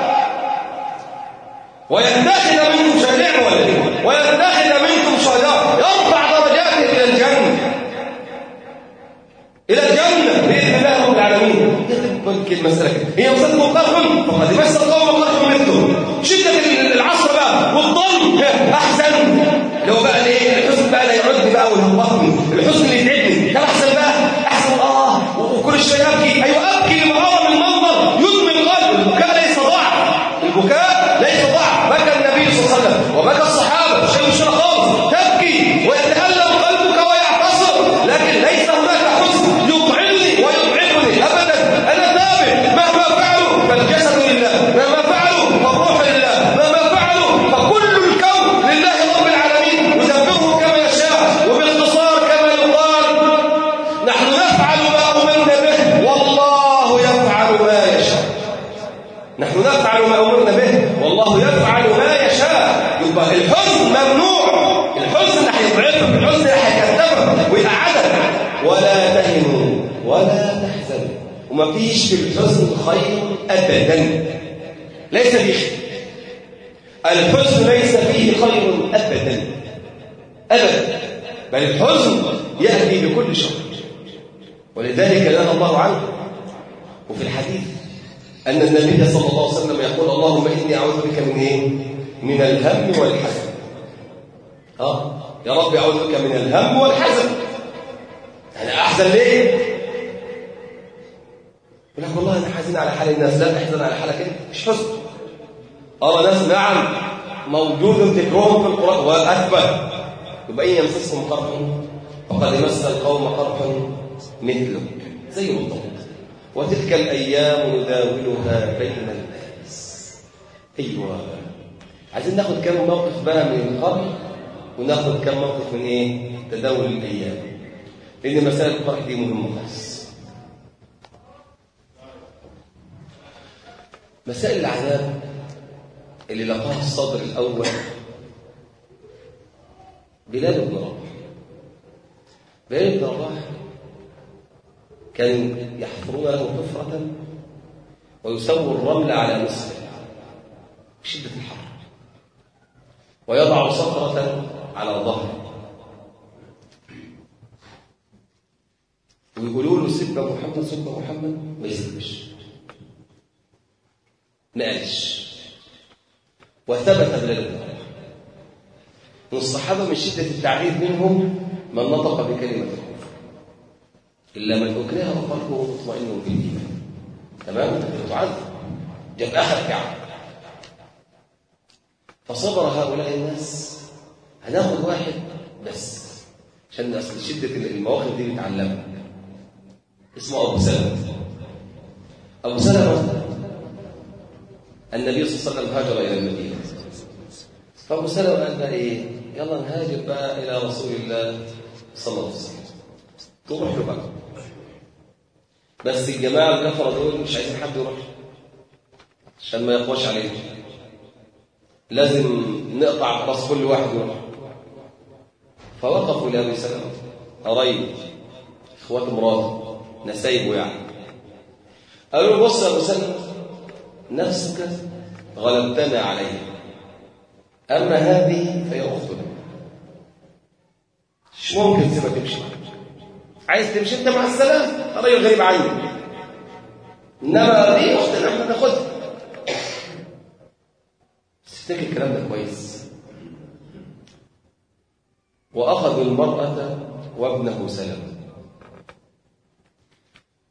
ويتخذ منكم شهداء ولا إيه؟ ويتخذ منكم شهداء يرفع درجات إلى الجنة إلى الجنة بإذن الله رب العالمين يتبقى المسألة كده هي مسألة مقرهم فقد مس القوم قرهم مثله شدة العصر بقى والظلم أحسن لو بقى ليه الحزن بقى لا يعد بقى ويهبطني الحزن اللي يتعبني ده أحسن بقى أحسن آه وكل شوية أبكي أيوة أبكي لمرارة من منظر يدمي القلب البكاء ليس ضعف البكاء ليس ضعف بكى النبي صلى الله عليه وسلم وبكى الصحابة شيء مش خالص تبكي ويتألم قلبك ويعتصر لكن ليس هناك حزن يطعمني ويطعمني أبدا أنا ثابت مهما فعلوا فالجسد لله مهما فعلوا فالروح لله مهما فعلوا فكل الكون لله رب العالمين يدبره كما يشاء وباختصار كما يقال نحن نفعل ما أمرنا به والله يفعل ما يشاء نحن نفعل ما أمرنا به والله يفعل ما يشاء يبقى الحزن ممنوع الحزن اللي هيضعفك الحزن اللي هيكذبك ويقعدك ولا تهنوا ولا تحزنوا وما فيش في الحزن خير أبدا ليس فيه خير الحزن ليس فيه خير أبدا أبدا بل الحزن يأتي بكل شر ولذلك نهى الله عنه وفي الحديث أن النبي صلى الله عليه وسلم يقول اللهم إني أعوذ بك من إيه؟ من الهم والحزن آه يا رب أعوذ بك من الهم والحزن أنا أحزن ليه؟ يقول لك والله أنا حزين على حال الناس لا تحزن على حالك أنت مش حزن أرى ناس نعم موجود ذكرهم في القرآن وأثبت يبقى إن يمسسهم قرح فقد مس القوم قرح مثله زي بالضبط وتلك الأيام نداولها بين الناس أيوة عايزين ناخد كم موقف بقى من القرح وناخد كم موقف من إيه تداول الأيام لأن مسائل القرح دي مهمة خالص مسائل العذاب اللي لقاها الصدر الأول بلال بن رباح بلال بن رباح كانوا يحفرون له حفرة ويسووا الرمل على نصفه بشدة الحر ويضع صخرة على ظهره ويقولوا له سب محمد سب محمد ما يسبش ما قالش وثبت بلال بن رباح من الصحابة من شدة التعريف منهم من نطق بكلمة الكفر إلا من أكره وقلبه مطمئن بالإيمان تمام تعذب جاب آخر كعب فصبر هؤلاء الناس هناخد واحد بس عشان أصل شدة المواقف دي بتعلمها اسمه أبو سلمة أبو سلمة النبي صلى الله عليه وسلم هاجر إلى المدينة فأبو سلمة قال بقى إيه يلا نهاجر بقى إلى رسول الله صلى الله عليه وسلم تروح له بقى بس الجماعة الكفرة دول مش عايزين حد يروح عشان ما يقواش عليه لازم نقطع راس كل واحد يروح فوقفوا لأبي سلمة قرايب اخوات مراته نسايبه يعني قالوا له بص يا ابو سلمة نفسك غلبتنا عليها أما هذه فهي أختنا مش ممكن تسيبها تمشي عايز تمشي انت مع السلامة راجل غريب عني انما دي اختنا احنا ناخدها تفتكر الكلام ده كويس واخذوا المرأة وابنه سلمة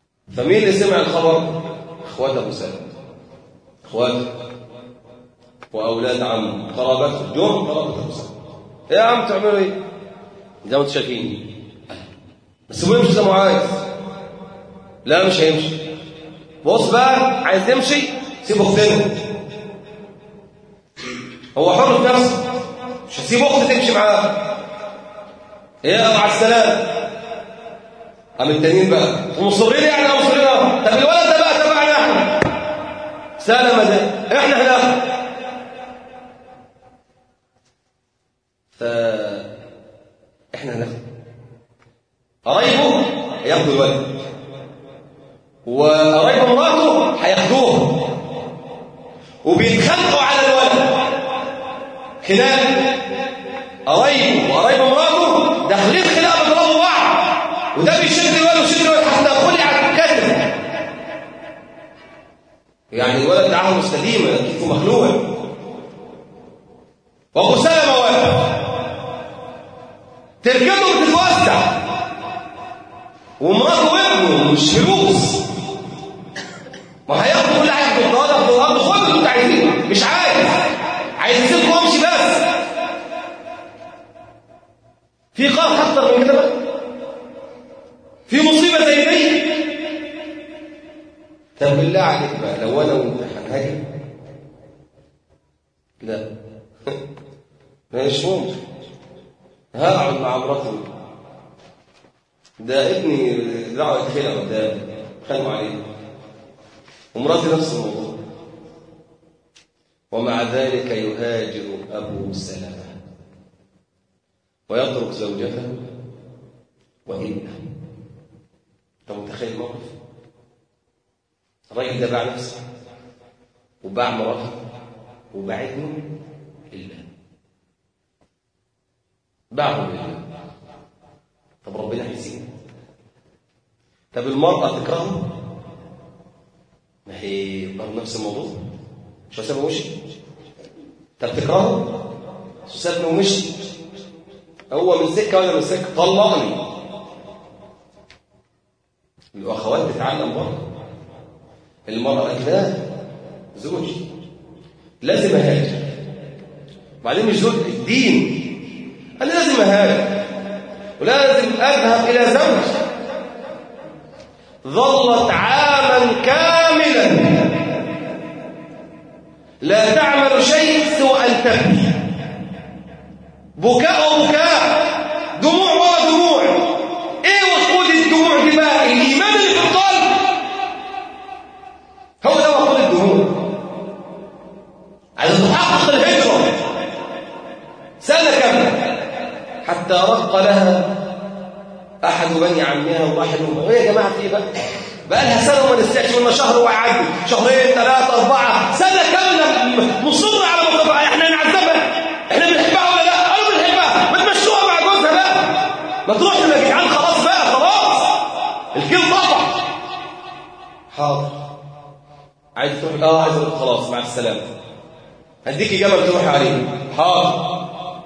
فمين اللي سمع الخبر اخوات ابو سلمة اخواته واولاد عم قرابته دول قرابته إيه يا عم تعملوا ايه زي ما انتم شايفين بس هو يمشي زي ما عايز لا مش هيمشي بص بقى عايز يمشي سيب اختنا هو حر في نفسه مش هسيب اختي تمشي معاه ايه مع السلامه قام التانيين بقى ومصرين يعني او مصرين أهو. طب الولد ده بقى تبعنا احنا سلامة ده احنا هناخد ف احنا هناخد قرايبه هياخدوا الولد وقرايب مراته هياخدوه وبيتخانقوا على الولد خلاف قرايبه وقرايب مراته داخلين خلاف بيضربوا بعض وده بيشد الولد ويشد الولد حتى خلع الكتف يعني الولد ده عقله سليم كيفه مخلوع وابو سلمه واقف تركبه بتتوسع ومراته وابنه مش فلوس ما هياخدوا كل حاجه في الارض في الارض خد اللي انت عايزينه مش عايز عايز يسيبكم وامشي بس في قرض اكتر من كده بقى في مصيبه زي دي طب بالله عليك بقى لو انا وانت هنهاجم لا مش ممكن هقعد مع مراتي ده ابني دعوه يتخلع قدامي خلوا عليه ومراتي نفس الموضوع ومع ذلك يهاجر ابو سلمه ويترك زوجته وابنه انت متخيل الموقف الراجل ده باع نفسه وباع مراته وباع ابنه لله باعه لله طب ربنا هيسيبه طب المرأة تكرهه ما هي برضه نفس الموضوع مش هسيبه ومشي طب تكرهه سابني ومشي هو من سكه ولا من سكه طلقني الاخوات تتعلم برضه المرأة قالت لا زوجي لازم اهاجر وبعدين مش زوج الدين قال لي لازم اهاجر ولازم اذهب الى زوج ظلت عاما كاملا لا تعمل شيء سوى ان تبكي بكاء وبكاء دموع ورا دموع ايه وقود الدموع دي بقى الايمان اللي في القلب هو ده وقود الدموع عايز تحقق الهجره سنه كامله حتى رق لها احد بني عمها وراح لهم ايه يا جماعه في ايه بقى بقى لها سنه وما نستعش قلنا شهر ويعدي شهرين ثلاثه اربعه سنه كامله مصر على مقاطعه احنا نعذبها احنا بنحبها ولا لا قالوا بنحبها ما تمشوها مع جوزها بقى ما تروحوا يا جدعان خلاص بقى خلاص الكل قطع حاضر عايز تروح اه عايز اروح خلاص مع السلامه هديكي جمل تروحي عليه حاضر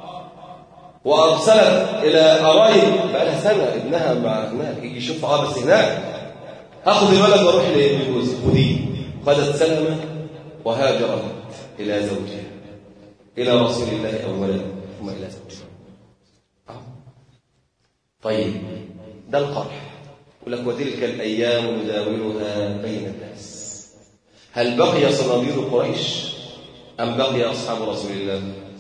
وارسلت الى قرايب بقى لها سنه ابنها مع هناك يجي يشوف اه بس هناك هاخد الولد واروح لجوزي خديه خدت سلمه وهاجرت الى زوجها الى رسول الله اولا ثم الى زوجها آه. طيب ده القرح يقول لك وتلك الايام نداولها بين الناس هل بقي صناديد قريش ام بقي اصحاب رسول الله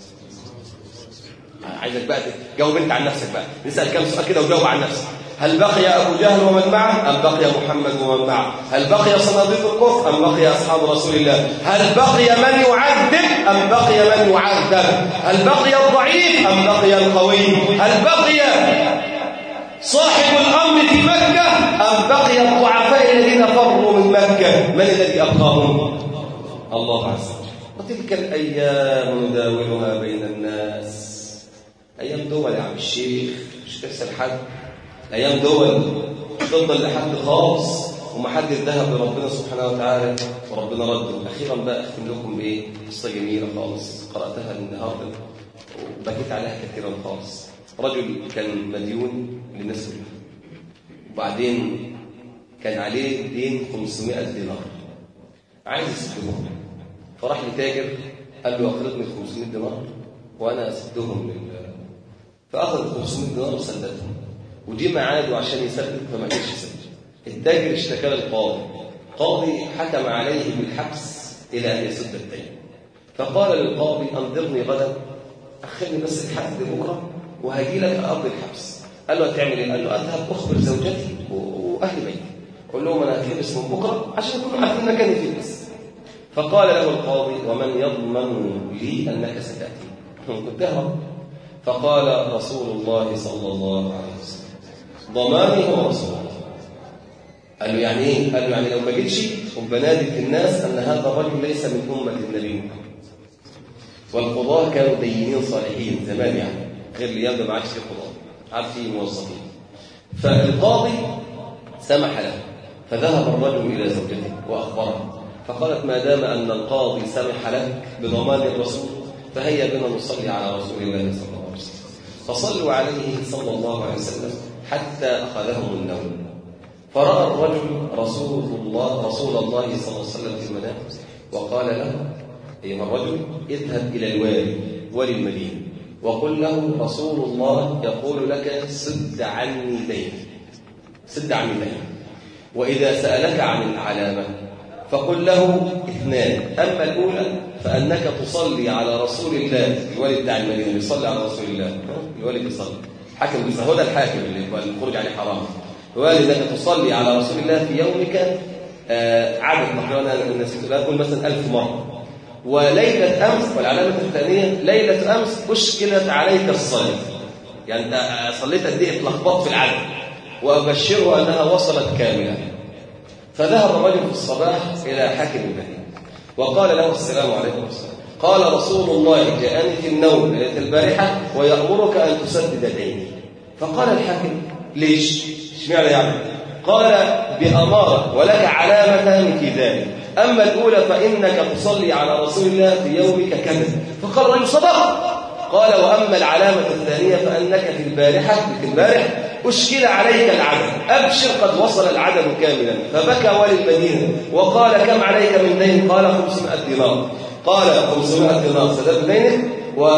عايزك بقى تجاوب انت عن نفسك بقى نسال كم سؤال كده وجاوب عن نفسك هل بقي ابو جهل ومن معه ام بقي محمد ومن معه هل بقي صناديق الكفر ام بقي اصحاب رسول الله هل بقي من يعذب ام بقي من يعذب هل بقي الضعيف ام بقي القوي هل بقي صاحب الامر في مكه ام بقي الضعفاء الذين فروا من مكه من الذي ابقاهم الله عز وجل وتلك الايام نداولها بين الناس ايام دول يا عم الشيخ مش تحسن حد ايام دول مش تفضل لحد خالص ومحدد ذهب لربنا سبحانه وتعالى وربنا رده اخيرا بقى اختم لكم بايه قصه جميله خالص قراتها النهارده وبكيت عليها كثيرا خالص رجل كان مديون للناس كلها وبعدين كان عليه دين 500 دينار عايز يسلمه فراح لتاجر قال له أقرضني 500 دينار وأنا أسدهم لل فأخذ ال 500 دينار وسددهم وجي ميعاده عشان يسدد فما قدرش يسدد التاجر اشتكى للقاضي قاضي حكم عليه بالحبس إلى أن يسد الدين فقال للقاضي أنظرني غدا أخرني بس لحد بكرة وهجي لك أقضي الحبس قال له هتعمل إيه؟ قال له أذهب أخبر زوجتي وأهل بيتي أقول لهم أنا هتلبس من بكرة عشان يكونوا عارفين مكاني في اللبس فقال له القاضي ومن يضمن لي أنك ستأتي كنت أهرب فقال رسول الله صلى الله عليه وسلم ضماني هو رسول الله قال له يعني ايه؟ قال له يعني لو ما جيتش وبنادي في الناس ان هذا الرجل ليس من امه النبي محمد والقضاة كانوا دينين صالحين زمان يعني غير اليوم ده ما عادش في قضاة عاد في موظفين فالقاضي سمح له فذهب الرجل الى زوجته واخبرها فقالت ما دام ان القاضي سمح لك بضمان الرسول فهيا بنا نصلي على رسول الله صلى الله عليه وسلم فصلوا عليه صلى الله عليه وسلم حتى اخذهم النوم فرأى الرجل رسول الله رسول الله صلى الله عليه وسلم في المنام وقال له أيها الرجل اذهب إلى الوالي والي المدينة وقل له رسول الله يقول لك سد عني دين سد عني دين وإذا سألك عن العلامة فقل له اثنان أما الأولى فأنك تصلي على رسول الله الوالي بتاع المدينة يصلي على رسول الله الوالي بيصلي حاكم بس هو ده الحاكم اللي الخروج عليه حرام الوالي انك تصلي على رسول الله في يومك آه عدد تقريبا انا نسيت اقول مثلا 1000 مره وليله امس والعلامه الثانيه ليله امس اشكلت عليك الصلاه يعني انت صليت قد ايه اتلخبطت في العدد وابشره انها وصلت كامله فذهب الرجل في الصباح الى حاكم المدينه وقال له السلام عليكم والسلام قال رسول الله جاءني في النوم ليله البارحه ويامرك ان تسدد ديني فقال الحاكم ليش اشمعنى يعني قال بأمارة ولك علامة في ذلك أما الأولى فإنك تصلي على رسول الله في يومك كذا فقال الرجل صدق قال وأما العلامة الثانية فأنك في البارحة في البارح أشكل عليك العدد أبشر قد وصل العدد كاملا فبكى والي المدينة وقال كم عليك من دين قال 500 دينار قال 500 دينار سددت دينك و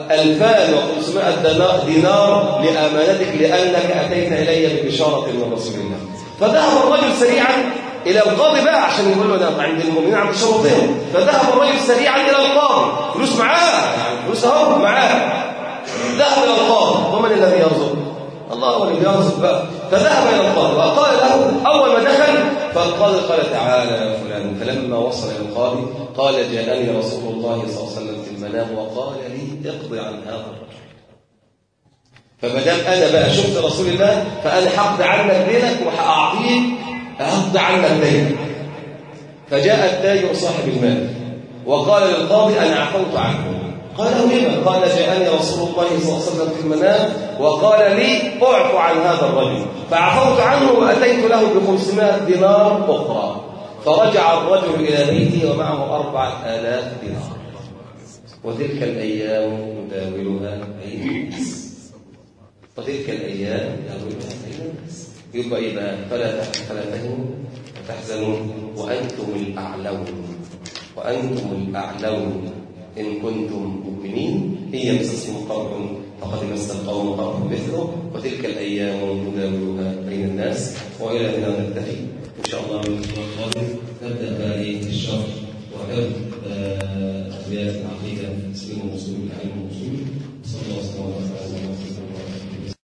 2500 دينار لأمانتك لأنك أتيت إلي ببشارة من رسول الله فذهب الرجل سريعا إلى القاضي بقى عشان يقول له ده عند المؤمنين عند شرطهم فذهب الرجل سريعا إلى القاضي فلوس معاه يعني فلوس اهو معاه ذهب إلى القاضي ومن الذي يرزق الله هو اللي بيرزق بقى فذهب إلى القاضي وقال له أول ما دخل فالقاضي قال تعالى يا فلان فلما وصل إلى القاضي قال جاءني رسول الله صلى الله عليه وسلم في المنام وقال لي اقضي عن هذا الرجل فما دام انا بقى شفت رسول الله فانا هقضي عنك دينك وهاعطيك هقضي عنك دينك فجاء التاجر صاحب المال وقال للقاضي انا عفوت عنه قال لما قال جاءني رسول الله صلى الله عليه وسلم في المنام وقال لي اعف عن هذا الرجل فعفوت عنه واتيت له ب 500 دينار اخرى فرجع الرجل الى بيته ومعه أربعة آلاف دينار وتلك الايام نداولها بين الناس وتلك الايام نداولها بين الناس يبقى ايه بقى فلا فلا تهنوا وتحزنوا وانتم الاعلون وانتم الاعلون إن كنتم مؤمنين إن يمسسكم قرح فقد مس القوم قرح مثله وتلك الأيام نداولها بين الناس وإلى هنا نكتفي إن شاء الله من الأسبوع القادم نبدأ بقى إيه الشرح وحفظ أبيات العقيدة تسليم وصول العلم والوصول